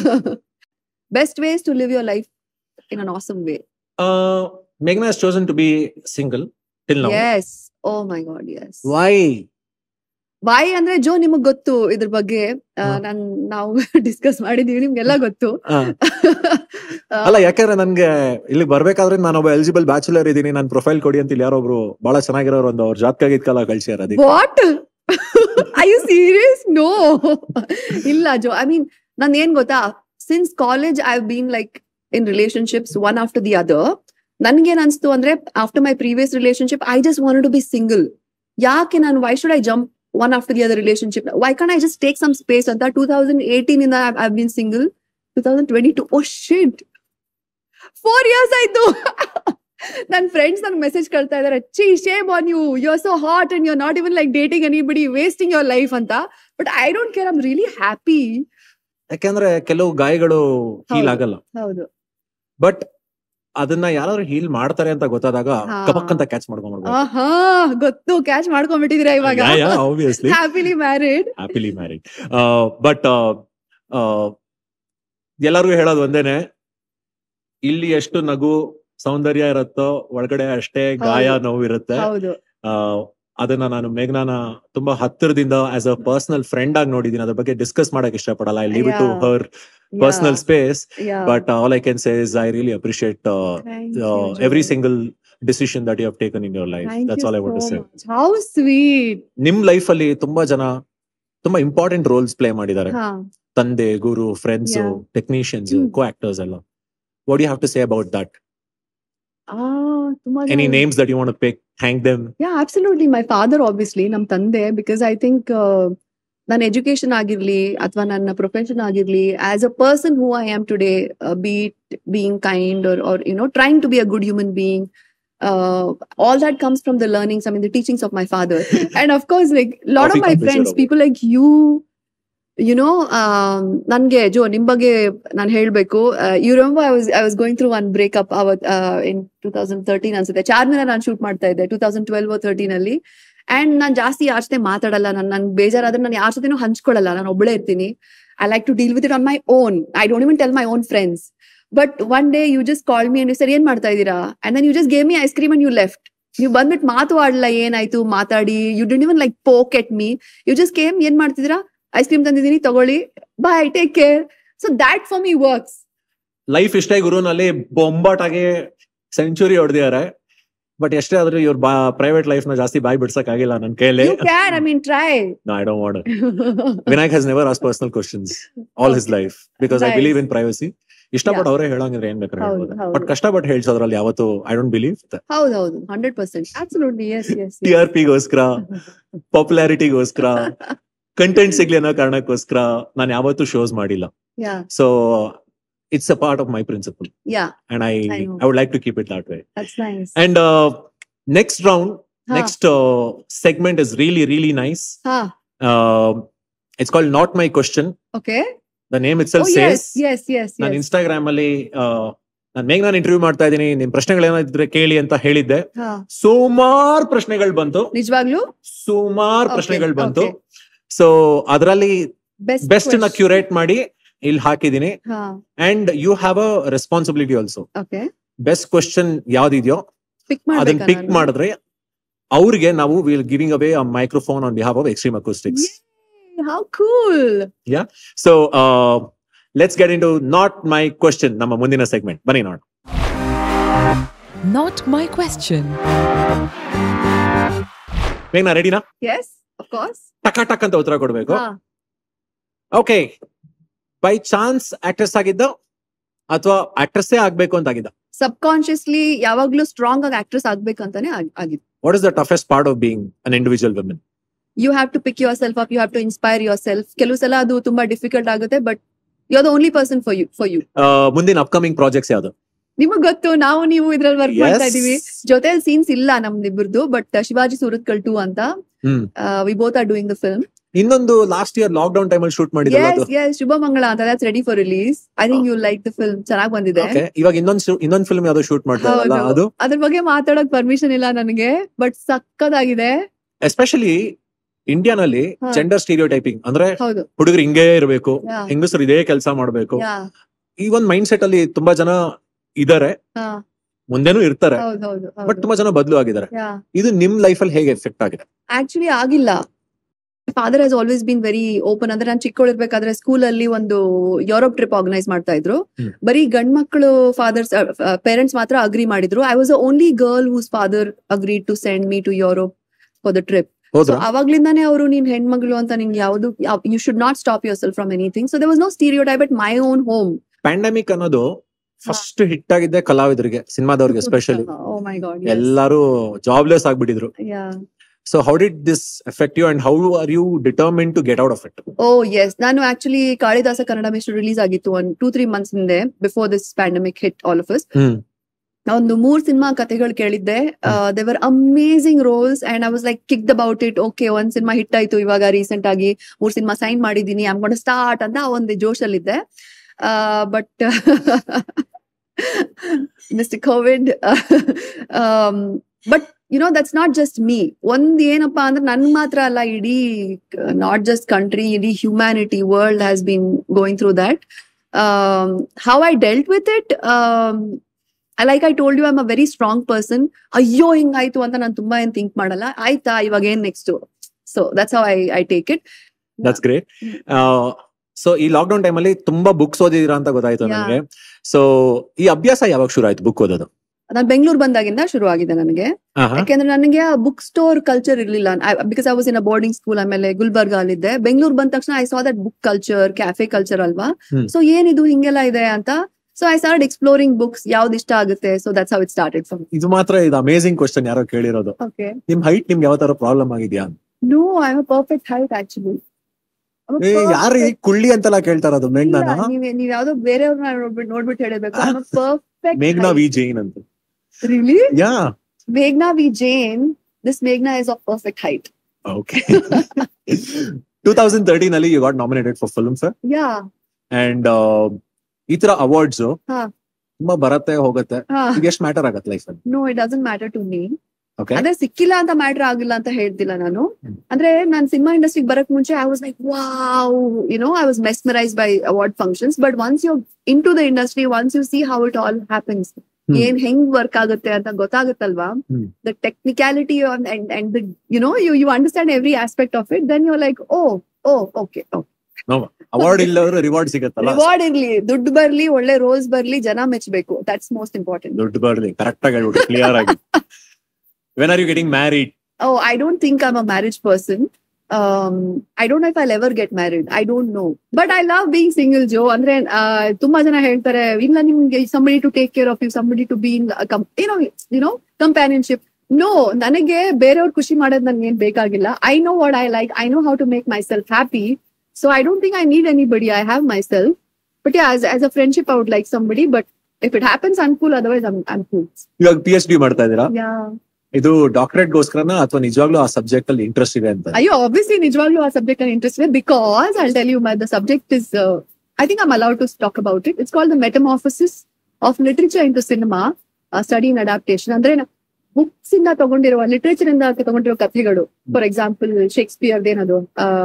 Speaker 2: best ways to live your life in an awesome way
Speaker 1: ಮೇಘ್ನಾ is chosen to be single till now
Speaker 2: yes oh my God yes
Speaker 1: why
Speaker 2: why ಅಂದ್ರೆ ಜೋ ನಿಮಗ್ ಗೊತ್ತು ಇದ್ರ ಬಗ್ಗೆ ಆ,
Speaker 1: ಹ್ಮ್.
Speaker 2: ನಾನ್ ನಾವು ಡಿಸ್ಕಸ್ ಮಾಡಿದೀವಿ ನಿಮ್ಗೆಲ್ಲ ಗೊತ್ತು ಆ,
Speaker 1: ಅಲ್ಲ ಯಾಕಂದ್ರೆ ನನ್ಗೆ ಇಲ್ಲಿ ಬರ್ಬೇಕಾದ್ರೆ ನಾನೊಬ್ಬ ಎಲಿಜಿಬಲ್ ಬ್ಯಾಚುಲರ್ ಇದೀನಿ ನನ್ ಪ್ರೊಫೈಲ್ ಕೊಡಿ ಅಂತ ಇಲ್ಲಿ ಯಾರೊಬ್ರು ಬಹಳ ಚೆನ್ನಾಗಿರೋರು ಒಂದು ಅವ್ರ ಜಾತಕ ಗೀತ್ಕಲ್ಲ ಕಳ್ಸ್ಯಾರ ಅದಕ್ಕೆ
Speaker 2: what I you serious no ಇಲ್ಲ ಜೋ ಐ ಮೀನ್ ನಾನ್ ಏನ್ ಗೊತ್ತಾ since college I been like in relationships one after the other ನನ್ಗೇನ್ ಅನ್ಸ್ತು ಅಂದ್ರೆ after my previous relationship I just want to be single ಯಾಕೆ ನಾನು why should I jump one after the other relationship why can't I just take some space ಅಂತ two thousand eighteen ಇಂದ I been single two thousand twenty to O shit four years ಆಯ್ತು ನನ್ friends ನನ್ಗೆ message ಕಳ್ತಾ ಇದಾರೆ ಚಿ shame on you you are so hot and you are not even like dating anybody wasting your life ಅಂತ but I don't care I'm really happy
Speaker 1: ಯಾಕೆಂದ್ರೆ ಕೆಲವು ಗಾಯಗಳು ಹೀಲ್
Speaker 2: ಹೌದು.
Speaker 1: ಆಗಲ್ಲ
Speaker 2: ಹೌದು
Speaker 1: ಬಟ್ ಅದನ್ನ ಯಾರಾದ್ರೂ ಹೀಲ್ ಮಾಡ್ತಾರೆ ಅಂತ ಗೊತ್ತಾದಾಗ
Speaker 2: ಹಾ.
Speaker 1: ಕಪಕ್ ಅಂತ ಕ್ಯಾಚ್ ಮಾಡ್ಕೊಂಡ್ಬಿಡ್ಬೇಕು
Speaker 2: ಆಹಾ ಗೊತ್ತು ಕ್ಯಾಚ್ ಮಾಡ್ಕೊಂಡ್ಬಿಟ್ಟಿದೀರಾ ಇವಾಗ
Speaker 1: obviously
Speaker 2: happily married
Speaker 1: happily married but ಎಲ್ಲರಿಗೂ ಹೇಳೋದು ಒಂದೇನೆ ಇಲ್ಲಿ ಎಷ್ಟು ನಗು ಸೌಂದರ್ಯ ಇರುತ್ತೋ ಒಳಗಡೆ ಅಷ್ಟೇ ಗಾಯ
Speaker 2: ಹೌದು.
Speaker 1: ನೋವು ಇರುತ್ತೆ
Speaker 2: ಹೌದು
Speaker 1: ಆ, ಅದನ್ನ ನಾನು ಮೇಘ್ನಾನ ತುಂಬಾ ಹತ್ತಿರದಿಂದ ಆಸ್ ಅ ಪರ್ಸನಲ್ ಫ್ರೆಂಡ್ ಆಗಿ ನೋಡಿದೀನಿ ಅದ್ರ ಬಗ್ಗೆ ಡಿಸ್ಕಸ್ ಮಾಡಕ್ ಇಷ್ಟಪಡಲ್ಲ I live to
Speaker 2: Yeah.
Speaker 1: Her personal space
Speaker 2: yeah.
Speaker 1: But all I can say is I really appreciate
Speaker 2: Thank you,
Speaker 1: every
Speaker 2: Joy.
Speaker 1: Single decision that you have taken in your life
Speaker 2: Thank
Speaker 1: that's
Speaker 2: you
Speaker 1: all I want
Speaker 2: so
Speaker 1: say
Speaker 2: much. How sweet.
Speaker 1: ನಿಮ್ life ಅಲ್ಲಿ ತುಂಬಾ ಜನ ತುಂಬಾ important rolls play ಮಾಡಿದ್ದಾರೆ
Speaker 2: ಹಾ.
Speaker 1: ತಂದೆ ಗುರು friends
Speaker 2: Yeah.
Speaker 1: Technicians
Speaker 2: hmm.
Speaker 1: Coactors ಎಲ್ಲ what you have to say about that
Speaker 2: ಆ, ತುಂಬಾ
Speaker 1: ಎನಿ
Speaker 2: ಜನ-
Speaker 1: names that you want pick thank them
Speaker 2: yeah absolutely my father obviously ನಮ್ ತಂದೆ ಬಿಕಾಸ್ ಐ ಥಿಂಕ್ ನನ್ನ ಎಜುಕೇಶನ್ ಆಗಿರ್ಲಿ ಅಥವಾ ನನ್ನ ಪ್ರೊಫೆಷನ್ ಆಗಿರ್ಲಿ as a person who I am today beat being kind or you know trying to be a good human being uh, all that comes from the learnings i mean the teachings of my father and of course like a lot of
Speaker 1: Coffee
Speaker 2: my
Speaker 1: cup is
Speaker 2: friends
Speaker 1: your
Speaker 2: people like you you know um, ನನ್ಗೆ ಜೋ ನಿಮ್ ಬಗ್ಗೆ ನಾನು ಹೇಳ್ಬೇಕು you remember I was I was going through one breakup ಅವತ್ in two thousand thirteen ಅನ್ಸುತ್ತೆ ಚಾರ್ಮಿನ ನಾನು shoot ಮಾಡ್ತಾ ಇದ್ದೆ ಟೂ ತೌಸಂಡ್ ಟ್ವೆಲ್ವ್ ತರ್ಟೀನ್ ಅಲ್ಲಿ ಅಂಡ್ ನಾನು ಜಾಸ್ತಿ ಯಾರ ಜೊತೆ ಮಾತಾಡಲ್ಲ ನಾನು ನನ್ ಬೇಜಾರಾದ್ರೆ ನಾನು ಯಾರ ಜೊತೆನೂ ಹಂಚ್ಕೊಳ್ಳಲ್ಲ ನಾನು ಒಬ್ಬಳೇ ಇರ್ತೀನಿ I like to deal with it on my own I don't even tell my own friends but one day you just call me and sir ಏನ್ ಮಾಡ್ತಾ ಇದ್ದೀರಾ and then you just gave me ice cream and you left ನೀವು ಬಂದ್ಬಿಟ್ಟು ಮಾತು ಆಡ್ಲ ಏನಾಯ್ತು ಮಾತಾಡಿ you didn't even like poke at me you just came ಏನ್ ಮಾಡ್ತಿದ್ದೀರಾ ಐಸ್ ಕ್ರೀಮ್ ತಂದಿದ್ದೀನಿ ತಗೊಳ್ಳಿ bye take care so that for me works
Speaker 1: life ಇಷ್ಟೇ ಗುರುನಲ್ಲಿ ಬೊಂಬಾಟಾಗಿ ಸೆಂಚುರಿ ಹೊಡೆದಿದ್ದಾರೆ ಬಟ್ ಎಷ್ಟೇ ಆದ್ರೂ ಇವ್ರ ಬಾ ಪ್ರೈವೇಟ್ ಲೈಫ್ ನ ಜಾಸ್ತಿ ಬಾಯ್ ಬಿಡ್ಸಕ್ ಆಗಿಲ್ಲ ನನ್ ಕೈಲಿ
Speaker 2: you can I mean try
Speaker 1: I don't want Vinayak has never as personal questions all his life because I
Speaker 2: Nice.
Speaker 1: Believe in privacy ಇಷ್ಟಪಟ್ಟು ಅವರೇ ಹೇಳಂಗಿದ್ರೆ ಏನ್ ಬೇಕಾದ್ರೆ
Speaker 2: ಹೌದು,
Speaker 1: ಹೇಳ್ಬೋದು
Speaker 2: ಹೌದು.
Speaker 1: ಬಟ್ ಕಷ್ಟಪಟ್ಟು ಹೇಳ್ಸೋದ್ರಲ್ಲಿ ಯಾವತ್ತು ಐ ಡೋಂಟ್ ಬಿಲೀವ್
Speaker 2: ಹೌದು ಹೌದು hundred percent absolutely yes yes
Speaker 1: T R ಪಿಗೋಸ್ಕರ ಪಾಪ್ಯುಲಾರಿಟಿಗೋಸ್ಕರ ಕಂಟೆಂಟ್ ಸಿಗ್ಲಿ ಅನ್ನೋ ಕಾರಣಕ್ಕೋಸ್ಕರ ನಾನು ಯಾವತ್ತೂ ಶೋಸ್ ಮಾಡಿಲ್ಲ
Speaker 2: yeah
Speaker 1: so it's a part of my principle
Speaker 2: yeah
Speaker 1: and I
Speaker 2: I know.
Speaker 1: I would like to keep it that way
Speaker 2: that's nice
Speaker 1: and next round next segment is really really nice
Speaker 2: ಹಾ
Speaker 1: it's called not my question
Speaker 2: okay
Speaker 1: the name it
Speaker 2: oh
Speaker 1: self
Speaker 2: yes
Speaker 1: says
Speaker 2: yes yes
Speaker 1: ನಾನು
Speaker 2: S
Speaker 1: Instagram ಅಲ್ಲಿ ನಾನು ಮೇಘ ನಾನು interview ಮಾಡ್ತಾ ಇದ್ದೀನಿ ನಿಮ್ ಪ್ರಶ್ನೆಗಳು ಏನಾದ್ರೆ ಕೇಳಿ ಅಂತ ಹೇಳಿದ್ದೆ
Speaker 2: ಹಾ
Speaker 1: ಸುಮಾರು ಪ್ರಶ್ನೆಗಳು ಬಂತು
Speaker 2: ನಿಜವಾಗ್ಲೂ
Speaker 1: ಸುಮಾರು
Speaker 2: Okay,
Speaker 1: ಪ್ರಶ್ನೆಗಳು ಬಂತು
Speaker 2: okay.
Speaker 1: ಸೊ ಅದರಲ್ಲಿ
Speaker 2: ಬೆಸ್ಟ್
Speaker 1: ಬೆಸ್ಟ್ ನ ಕ್ಯೂರೇಟ್ ಮಾಡಿ ಇಲ್ಲಿ ಹಾಕಿದೀನಿ
Speaker 2: ಹಾ
Speaker 1: and you have a responsibility also
Speaker 2: okay
Speaker 1: best question ಯಾವ್ದಿದೆಯೋ
Speaker 2: ಪಿಕ್
Speaker 1: ಅದನ್ನ
Speaker 2: ಮಾಡ್ಬೇಕಾ
Speaker 1: ಪಿಕ್ ಮಾಡಿದ್ರೆ ಅವ್ರಿಗೆ ನಾವು will giving away a microphone on behalf of extreme acoustics
Speaker 2: how cool
Speaker 1: so let's get in into not my question ನಮ್ಮ ಮುಂದಿನ segment ಬನ್ನಿ ನೋಡ
Speaker 5: Not my question.
Speaker 1: ಮೇಘ್ನಾ ರೆಡಿನಾ
Speaker 2: ಎಸ್ ಆಫ್ ಕೋರ್ಸ್
Speaker 1: ಟಕ ಟಕ್ ಅಂತ ಉತ್ತರ ಕೊಡ್ಬೇಕು
Speaker 2: ಹಾ
Speaker 1: ಓಕೆ ಬೈ ಚಾನ್ಸ್ ಆಕ್ಟ್ರೆಸ್ ಆಗಿದ್ದ ಅಥವಾ ಆಕ್ಟ್ರೆಸ್ಸೇ ಆಗ್ಬೇಕು ಅಂತ ಆಗಿದ್ದ
Speaker 2: ಸಬ್ ಕಾನ್ಶಿಯಸ್ಲಿ ಯಾವಾಗ್ಲೂ ಸ್ಟ್ರಾಂಗ್ ಆಗಿ ಆಕ್ಟ್ರೆಸ್ ಆಗ್ಬೇಕಂತಾನೆ ಆಗ್- ಆಗಿತ್ತು
Speaker 1: what is the toughest part of being an individual women
Speaker 2: you have to pick yourself up you have to inspire yourself ಕೆಲವು ಸಲ ಅದು ತುಂಬಾ ಡಿಫಿಕಲ್ಟ್ ಆಗುತ್ತೆ but you are the only person for you for you
Speaker 1: ಮುಂದಿನ upcoming projects ಯಾವ್ದು
Speaker 2: ನಿಮಗ್ ಗೊತ್ತು ನಾವು ನೀವು ಇದ್ರಲ್ಲಿ ವರ್ಕ್ ಮಾಡ್ತಾ
Speaker 1: Yes.
Speaker 2: ಇದೀವಿ ಜೊತೆಲಿ ಸೀನ್ಸ್ ಇಲ್ಲ ನಮ್ದಿಬ್ರದ್ದು ಬಟ್ ಶಿವಾಜಿ ಸೂರತ್ಕಲ್ ಟು ಅಂತ
Speaker 1: hmm
Speaker 2: we both are doing the film
Speaker 1: ಇನ್ನೊಂದು last year lockdown time ಅಲ್ಲಿ ಶೂಟ್ ಮಾಡಿದ್ರಲ್ಲ ಅದು
Speaker 2: ಎಸ್ ಎಸ್ ಶುಭ ಮಂಗಳ ಅಂತ that's ready for release I think you like the film ಚೆನ್ನಾಗ್ ಬಂದಿದೆ
Speaker 1: Okay. ಇವಾಗ ಇನ್ನೊಂದು ಇನ್ನೊಂದು ಫಿಲ್ಮ್ ಯಾವ್ದೋ ಶೂಟ್ ಮಾಡ್ತಾ ಇರಲ್ಲ
Speaker 2: ಹೌದು.
Speaker 1: ಅದು
Speaker 2: ಅದ್ರ ಬಗ್ಗೆ ಮಾತಾಡಕ್ ಪರ್ಮಿಷನ್ ಇಲ್ಲ ನನಗೆ ಬಟ್ ಸಕ್ಕದಾಗಿದೆ
Speaker 1: ಎಸ್ಪೆಷಲಿ ಇಂಡಿಯಾನಲ್ಲಿ
Speaker 2: ಹಾ.
Speaker 1: ಜೆಂಡರ್ ಸ್ಟೀರಿಯೋ ಟೈಪಿಂಗ್ ಅಂದ್ರೆ
Speaker 2: ಹೌದು
Speaker 1: ಹುಡುಗರು ಹಿಂಗೇ ಇರಬೇಕು
Speaker 2: ಯಾ
Speaker 1: ಹೆಂಗಸರು ಇದೇ ಕೆಲಸ ಮಾಡ್ಬೇಕು
Speaker 2: ಯಾ
Speaker 1: ಈ ಒಂದ್ ಮೈಂಡ್ ಸೆಟ್ ಅಲ್ಲಿ ತುಂಬಾ ಜನ ಇದಾರೆ
Speaker 2: ಹಾ
Speaker 1: ಮುಂದೆನೂ ಇರ್ತಾರೆ
Speaker 2: ಹೌದು ಹೌದು
Speaker 1: ಬಟ್ ತುಂಬಾ ಜನ ಬದಲು ಆಗಿದ್ದಾರೆ
Speaker 2: ಯಾ
Speaker 1: ಇದು ನಿಮ್ ಲೈಫ್ ಅಲ್ಲಿ ಹೇಗೆ ಎಫೆಕ್ಟ್ ಆಗಿದೆ
Speaker 2: ಆಕ್ಚುಲಿ ಆಗಿಲ್ಲ father has always been very open ಅಂದ್ರೆ ನಾನು ಚಿಕ್ಕವಳಿರ್ಬೇಕಾದ್ರೆ ಸ್ಕೂಲ್ ಅಲ್ಲಿ ಒಂದು ಯುರೋಪ್ ಟ್ರಿಪ್ ಆರ್ಗನೈಸ್ ಮಾಡ್ತಾ ಇದ್ರು
Speaker 1: ಹ್ಮ್.
Speaker 2: ಬರೀ ಗಂಡ್ ಮಕ್ಕಳು ಫಾದರ್ಸ್ ಪೇರೆಂಟ್ಸ್ ಮಾತ್ರ ಅಗ್ರಿ ಮಾಡಿದ್ರು I was only girl whose father agree to send me to Europe for the trip so
Speaker 1: ಹೋದ್ರ
Speaker 2: ಅವಾಗ್ಲಿಂದಾನೇ ಅವರು ನೀನ್ ಹೆಣ್ಮಗಳು ಅಂತ ನಿಂಗೆ ಯಾವುದು you should not stop yourself from anything so they was no stereotype at my own home
Speaker 1: pandemic ಅನ್ನೋದು first hit ಆಗಿದ್ದೆ ಕಲಾವಿದರಿಗೆ ಸಿನಿಮಾದವ್ರಿಗೆ ಎಸ್ಪೆಷಲಿ
Speaker 2: ಓ ಮೈ ಗಾಡ್
Speaker 1: ಎಲ್ಲಾರು ಜಾಬ್ಲೆಸ್ ಆಗ್ಬಿಟ್ಟಿದ್ರು
Speaker 2: yeah
Speaker 1: so how did this effect you and how are you determine to get out of it
Speaker 2: oh yes ನಾನು actually Kalidasa Kannada ಮಿಶ್ರ release ಆಗಿತ್ತು one two three months ಹಿಂದೆ before this pandemic hit all of us
Speaker 1: hmm
Speaker 2: ಒಂದು ಮೂರ್ ಸಿನಿಮಾ ಕತೆಗಳು ಕೇಳಿದ್ದೆ ದೇವರ್ amazing roles and I was like kicked about it okay ಒಂದ್ ಸಿನಿಮಾ ಹಿಟ್ ಆಯ್ತು ಇವಾಗ ರೀಸೆಂಟ್ ಆಗಿ ಮೂರ್ ಸಿನಿಮಾ ಸೈನ್ ಮಾಡಿದೀನಿ ಐಮ್ ಗೊಂಡ್ ಸ್ಟಾರ್ಟ್ ಅಂತ ಆ ಒಂದು ಜೋಶಲ್ಲಿದ್ದೆ but mister Covid but you know that's not just me ಒಂದ್ ಏನಪ್ಪಾ ಅಂದ್ರೆ ನನ್ ಮಾತ್ರ ಅಲ್ಲ ಇಡೀ ನಾಟ್ ಜಸ್ಟ್ ಕಂಟ್ರಿ ಇಡೀ humanity world has been going through that how I dealt with it like I told you I'm a very strong person ಅಯ್ಯೋ ಹಿಂಗಾಯ್ತು ಅಂತ ನಾನು ತುಂಬಾ ಏನ್ ಥಿಂಕ್ ಮಾಡಲ್ಲ ಆಯ್ತಾ ಇವಾಗ ಏನ್ next so that's how I I take it
Speaker 1: that's great so ಈ ಲಾಕ್ ಡೌನ್ ಟೈಮಲ್ಲಿ ತುಂಬಾ ಬುಕ್ಸ್ ಓದಿದೀರಾ ಅಂತ ಗೊತ್ತಾಯ್ತು
Speaker 2: Yeah.
Speaker 1: ನನಗೆ ಸೊ ಈ ಅಭ್ಯಾಸ ಯಾವಾಗ ಶುರು ಆಯ್ತು ಬುಕ್ ಓದೋದು
Speaker 2: ನಾನು ಬೆಂಗಳೂರು ಬಂದಾಗಿಂದ ಶುರು ಆಗಿದೆ ನನಗೆ ಯಾಕೆಂದ್ರೆ ನನಗೆ ಆ ಬುಕ್ ಸ್ಟೋರ್ ಕಲ್ಚರ್ ಇರ್ಲಿಲ್ಲ because I was in a boarding school ಆಮೇಲೆ ಗುಲ್ಬರ್ಗ ಅಲ್ಲಿದ್ದೆ ಬೆಂಗಳೂರು ಬಂದ ತಕ್ಷಣ I saw that book culture cafe culture ಅಲ್ವಾ
Speaker 1: ಹ್ಮ್.
Speaker 2: ಸೊ ಏನಿದು ಹಿಂಗೆಲ್ಲ ಇದೆ ಅಂತ so I start exploring books ಯಾವ್ದು ಇಷ್ಟ ಆಗುತ್ತೆ so that's how it started from
Speaker 1: ಇದು ಮಾತ್ರ ಇದು ಅಮೇಸಿಂಗ್ ಕ್ವಶನ್ ಯಾರೋ ಕೇಳಿರೋದು
Speaker 2: ಓಕೆ
Speaker 1: ನಿಮ್ ಹೈಟ್ ನಿಮ್ಗೆ ಯಾವ ತರ ಪ್ರಾಬ್ಲಮ್ ಆಗಿದ್ಯಾ
Speaker 2: no I am perfect height actually
Speaker 1: ಏ ಯಾರು ಈ ಕುಳ್ಳಿ ಅಂತೆಲ್ಲ ಕೇಳ್ತಾರ ಅದು ಮೇಘ್ನಾನ
Speaker 2: ನೀವ್ ನೀವ್ ಯಾವ್ದೋ ಬೇರೆಯವ್ರನ್ನ ನೋಡ್ಬಿಟ್ಟು ನೋಡ್ಬಿಟ್ಟು ಹೇಳಬೇಕು ಪರ್ಫೆಕ್ಟ್
Speaker 1: ಮೇಘ್ನಾ ವಿ ಜೈನ್ ಅಂತ
Speaker 2: really
Speaker 1: yeah
Speaker 2: ಮೇಘ್ನಾ V Jain this ಮೇಘ್ನಾ is of perfect height
Speaker 1: okay two thousand thirteen ಅಲ್ಲಿ you got nominated for film sir
Speaker 2: yeah
Speaker 1: and ಈ ತರ ಅವಾರ್ಡ್ಸ್
Speaker 2: ಹಾ.
Speaker 1: ತುಂಬಾ ಬರತ್ತೆ ಹೋಗತ್ತೆ
Speaker 2: ಹಾ
Speaker 1: ಈಗ ಎಷ್ಟು ಮ್ಯಾಟರ್ ಆಗತ್ತೆ ಲೈಫ್ ಅಲ್ಲಿ
Speaker 2: no it doesn't matter to me
Speaker 1: okay
Speaker 2: ಅಂದ್ರೆ ಸಿಕ್ಕಿಲ್ಲ ಅಂತ ಮ್ಯಾಟರ್ ಆಗಿಲ್ಲ ಅಂತ ಹೇಳ್ತಿಲ್ಲ ನಾನು
Speaker 1: ಹ್ಮ್.
Speaker 2: ಅಂದ್ರೆ ನಾನ್ ಸಿನಿಮಾ ಇಂಡಸ್ಟ್ರಿಗೆ ಬರಕ್ ಮುಂಚೆ I was like wow you know I was mesmerise by award functions but once you into the industry once you see how it all happens
Speaker 1: hmm.
Speaker 2: ಏನ್ ಹೆಂಗ್ ವರ್ಕ್ ಆಗುತ್ತೆ ಅಂತ ಗೊತ್ತಾಗುತ್ತಲ್ವಾ
Speaker 1: hmm.
Speaker 2: The technicality and and the you know you you understand every aspect of it then you like oh oh okay
Speaker 1: award ಇಲ್ಲವರು reward ಸಿಗತ್ತಲ್ಲ
Speaker 2: reward ಇರ್ಲಿ ದುಡ್ಡು ಬರ್ಲಿ ಒಳ್ಳೆ ರೋಸ್ ಬರ್ಲಿ ಜನ ಮೆಚ್ಚಬೇಕು ದಟ್ಸ್ ಮೋಸ್ಟ್ ಇಂಪಾರ್ಟೆಂಟ್
Speaker 1: ದುಡ್ಡು ಬರ್ಲಿ ಕರೆಕ್ಟ್ ಆಗಿ ಹೇಳ್ಬಿಟ್ಟು ಕ್ಲಿಯರ್ ಆಗಿ when are you getting married
Speaker 2: Oh, I don't think I'm a marriage person. Um, I don't know if I'll ever get married. I don't know. But I love being single, Joe. ಅಂದ್ರೆ ಆ, ತುಂಬಾ ಜನ ಹೇಳ್ತಾರೆ ಇಲ್ಲ ನಿಮ್ಗೆ somebody to take care of you, somebody to be in, a com- you know, you know, companionship. No, ನನಗೆ ಬೇರೆಯವ್ರ ಖುಷಿ ಮಾಡೋದ್ ನನ್ಗೆ ಏನ್ ಬೇಕಾಗಿಲ್ಲ. I know what I like. I know how to make myself happy. So I don't think I need anybody. I have myself. But yeah, as, as a friendship, I would like somebody. But if it happens, I'm cool. Otherwise, I'm, I'm cool.
Speaker 1: ಇವಾಗ P H D ಮಾಡ್ತಾ ಇದೀರಾ
Speaker 2: Yeah.
Speaker 1: ಇದು doctorate ಗೋಸ್ಕರನ ಅಥವಾ ನಿಜವಾಗ್ಲೂ ಆ subject ಅಲ್ಲಿ interest ಇದೆ ಅಂತ
Speaker 2: ಅಯ್ಯೋ ಆಬ್ವಿಯಸ್ಲಿ ನಿಜವಾಗ್ಲೂ ಆ ಸಬ್ಜೆಕ್ಟ್ ಅಲ್ಲಿ ಇಂಟ್ರೆಸ್ಟ್ ಇದೆ because I tell you my the subject is I think I'm allowed to talk about it it's call the metamorphosis of literature into cinema study in adaptation ಅಂದ್ರೆ books ಇಂದ ತಗೊಂಡಿರುವ literature ಇಂದ ತಗೊಂಡಿರೋ ಕಥೆಗಳು for example Shakespeare ಏನದು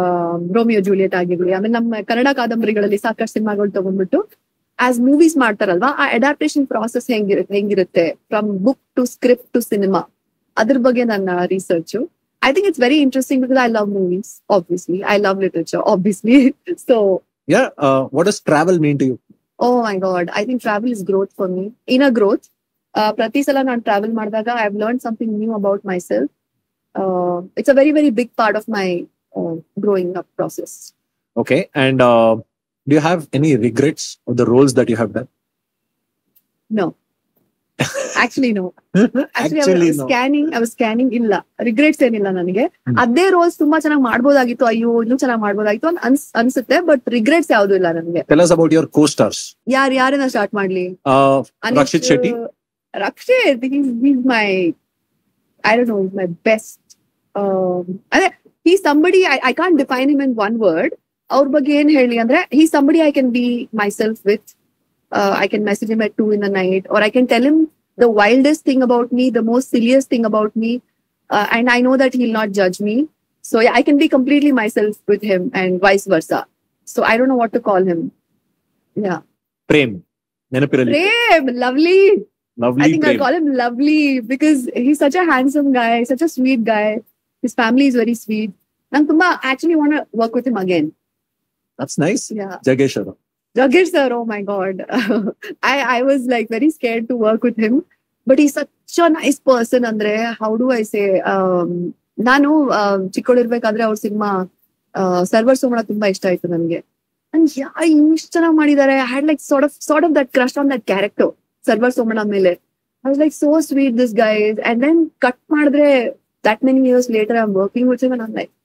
Speaker 2: Romeo Juliet ಆಗಿರ್ಲಿ ಆಮೇಲೆ ನಮ್ಮ ಕನ್ನಡ ಕಾದಂಬರಿಗಳಲ್ಲಿ ಸಾಕಷ್ಟು ಸಿನಿಮಾಗಳು ತಗೊಂಡ್ಬಿಟ್ಟು ಆಸ್ ಮೂವೀಸ್ ಮಾಡ್ತಾರಲ್ವಾ ಆ ಅಡಾಪ್ಟೇಷನ್ ಪ್ರಾಸೆಸ್ ಹೆಂಗಿರುತ್ತೆ ಹೆಂಗಿರುತ್ತೆ from book to script to cinema ಅದ್ರ ಬಗ್ಗೆ ನನ್ನ research I think it's very interesting because I love movies, obviously. I love literature, obviously. so,
Speaker 1: yeah what is travel mean to you
Speaker 2: oh my God, I think travel is growth for me. Inner growth. Uh, ಪ್ರತಿ ಸಲ ನಾನು travel ಮಾಡಿದಾಗ I have learn something new about myself it's a very very big part of my growing up process
Speaker 1: okay and do you have any regrets of the roles that you have done
Speaker 2: actually no actually
Speaker 1: actually
Speaker 2: scanning I was scanning ಇಲ್ಲ regrets ಏನಿಲ್ಲ ನನಗೆ
Speaker 1: ಹ್ಮ್.
Speaker 2: ಅದೇ rolls ತುಂಬಾ ಚೆನ್ನಾಗಿ ಮಾಡ್ಬೋದಾಗಿತ್ತು ಅಯ್ಯೋ ಇನ್ನೂ ಚೆನ್ನಾಗಿ ಮಾಡ್ಬೋದಾಗಿತ್ತು ಅಂತ ಅನ್ಸ್ ಅನ್ಸುತ್ತೆ ಬಟ್ ರಿಗ್ರೆಟ್ಸ್ ಯಾವ್ದು ಇಲ್ಲ ನನಗೆ
Speaker 1: tell us about your co stars
Speaker 2: ಯಾರು ಯಾರನ್ನ ಸ್ಟಾರ್ಟ್ ಮಾಡ್ಲಿ Anish,
Speaker 1: Rakshit Shetty
Speaker 2: uh, Rakshit, he's, he's my, I don't know, he's my best. Um, ಅದೇ he's somebody, I, I can't define him in one word. ಅವ್ರ ಬಗ್ಗೆ ಏನ್ ಹೇಳಿ ಅಂದ್ರೆ he's somebody I can be myself with. Uh, I can message him at two in the night, or I can tell him the wildest thing about me, the most silliest thing about me, uh, and I know that he'll not judge me. So yeah, I can be completely myself with him, and vice versa. So I don't know what to call him. Yeah,
Speaker 1: Prem ನೆನಪಿರಲಿ
Speaker 2: Prem, lovely. I
Speaker 1: lovely
Speaker 2: think I'll
Speaker 1: Prem
Speaker 2: call him lovely because he's such a handsome guy, such a sweet guy. His family is very sweet. Nang tumba actually want to work with him again.
Speaker 1: That's nice
Speaker 2: Yeah.
Speaker 1: Jaggesh ಅವರು
Speaker 2: Jagir sir, oh my god. I, I was like very scared to work with him. But he's such a nice person ಅಂದ್ರೆ how do I say um, ನಾನು ಚಿಕ್ಕವಳಿರ್ಬೇಕಾದ್ರೆ ಅವ್ರ cinema server ಸೋಮಣ ತುಂಬಾ ಇಷ್ಟ ಆಯ್ತು ನನಗೆ ಇಷ್ಟು ಚೆನ್ನಾಗಿ ಮಾಡಿದ್ದಾರೆ I had like sort of sort of that crush on that character ಸರ್ವರ್ ಸೋಮಣ್ಣ ಮೇಲೆ I was like so sweet this guys and then cut ಮಾಡಿದ್ರೆ that many years later I am working with him and like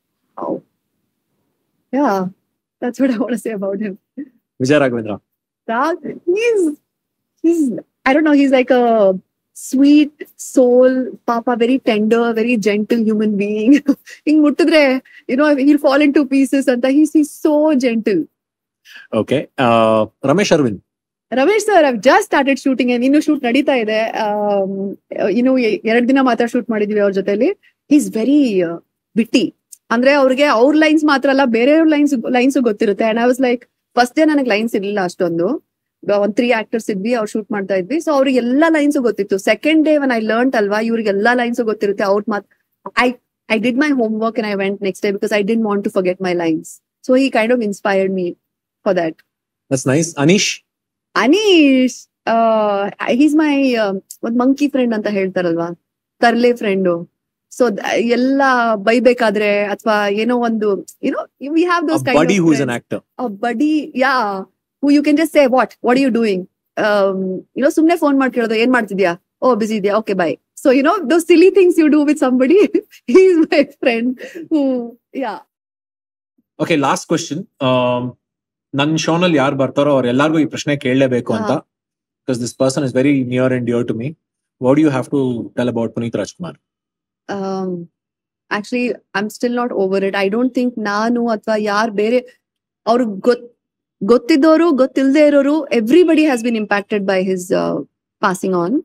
Speaker 2: yeah that's what I want to say about him
Speaker 1: Vijay Raghavendra
Speaker 2: Rag, he's he's I don't know, he's like a sweet soul, papa, very tender, very gentle human being. ಹಿಂಗ್ ಮುಟ್ಟಿದ್ರೆ you know he'll fall into pieces ಅಂತ he's he's so gentle.
Speaker 1: Okay Ramesh Aravind
Speaker 2: Ramesh sir I've just started shooting ಇನ್ನು shoot ನಡೀತಾ ಇದೆ am, ಇನ್ನು A- ಎರಡ್ ದಿನ ಮಾತ್ರ ಶೂಟ್ ಮಾಡಿದೀವಿ ಅವ್ರ ಜೊತೆಲಿ ಈಸ್ ವೆರಿ ಬಿಟ್ಟಿ ಅಂದ್ರೆ ಅವ್ರಿಗೆ ಅವ್ರ ಲೈನ್ಸ್ ಮಾತ್ರ ಅಲ್ಲ ಬೇರೆಯವ್ರ ಲೈನ್ಸ್ ಲೈನ್ಸ್ ಗೊತ್ತಿರುತ್ತೆ and I was like first day ನನಗೆ ಲೈನ್ಸ್ ಇರ್ಲಿಲ್ಲ ಅಷ್ಟೊಂದು ಒಂದ್ ತ್ರೀ ಆಕ್ಟರ್ಸ್ ಇದ್ವಿ ಅವ್ರು ಶೂಟ್ ಮಾಡ್ತಾ ಇದ್ವಿ ಸೊ ಅವ್ರಿಗೆ ಎಲ್ಲಾ ಲೈನ್ಸ್ ಗೊತ್ತಿತ್ತು second day one I learn ಅಲ್ವಾ ಇವ್ರಿಗೆ ಎಲ್ಲಾ ಲೈನ್ಸ್ ಗೊತ್ತಿರುತ್ತೆ ಅವ್ರ ಮಾತ್ I I did my homework and I went next day because I didn't want to forget my lines so ಈ kind of inspired me for that
Speaker 1: that's nice Anish
Speaker 2: Anish he's my ಒಂದ್ monkey friend ಅಂತ ಹೇಳ್ತಾರಲ್ವಾ ತರ್ಲೆ friend so ಎಲ್ಲ ಬೈಬೇಕಾದ್ರೆ ಅಥವಾ ಏನೋ ಒಂದು you know we have those
Speaker 1: ಬಡಿ who is an actor
Speaker 2: buddy yeah who you can just say what what you doing you know ಸುಮ್ನೆ phone ಮಾಡಿ ಕೇಳೋದು ಏನ್ ಮಾಡ್ತಿದ್ಯಾ ಓ ಬಿಸಿ ಇದೆಯಾ okay bye so you know those silly things you do with somebody is my friend who yeah
Speaker 1: okay last question ನನ್ ಶೋನಲ್ಲಿ ಯಾರು ಬರ್ತಾರೋ ಅವ್ರ ಎಲ್ಲಾರ್ಗು ಈ ಪ್ರಶ್ನೆ ಕೇಳಲೇಬೇಕು ಅಂತ because this person is very near and dear to me what you have to tell about Puneeth Rajkumar
Speaker 2: um actually i'm still not over it i don't think ನಾನು ಅಥವಾ ಯಾರು ಬೇರೆ ಅವ್ರಿಗೆ ಗೊತ್ ಗೊತ್ತಿದ್ದವರು ಗೊತ್ತಿಲ್ಲದೆ ಇರೋರು everybody has been impacted by his passing on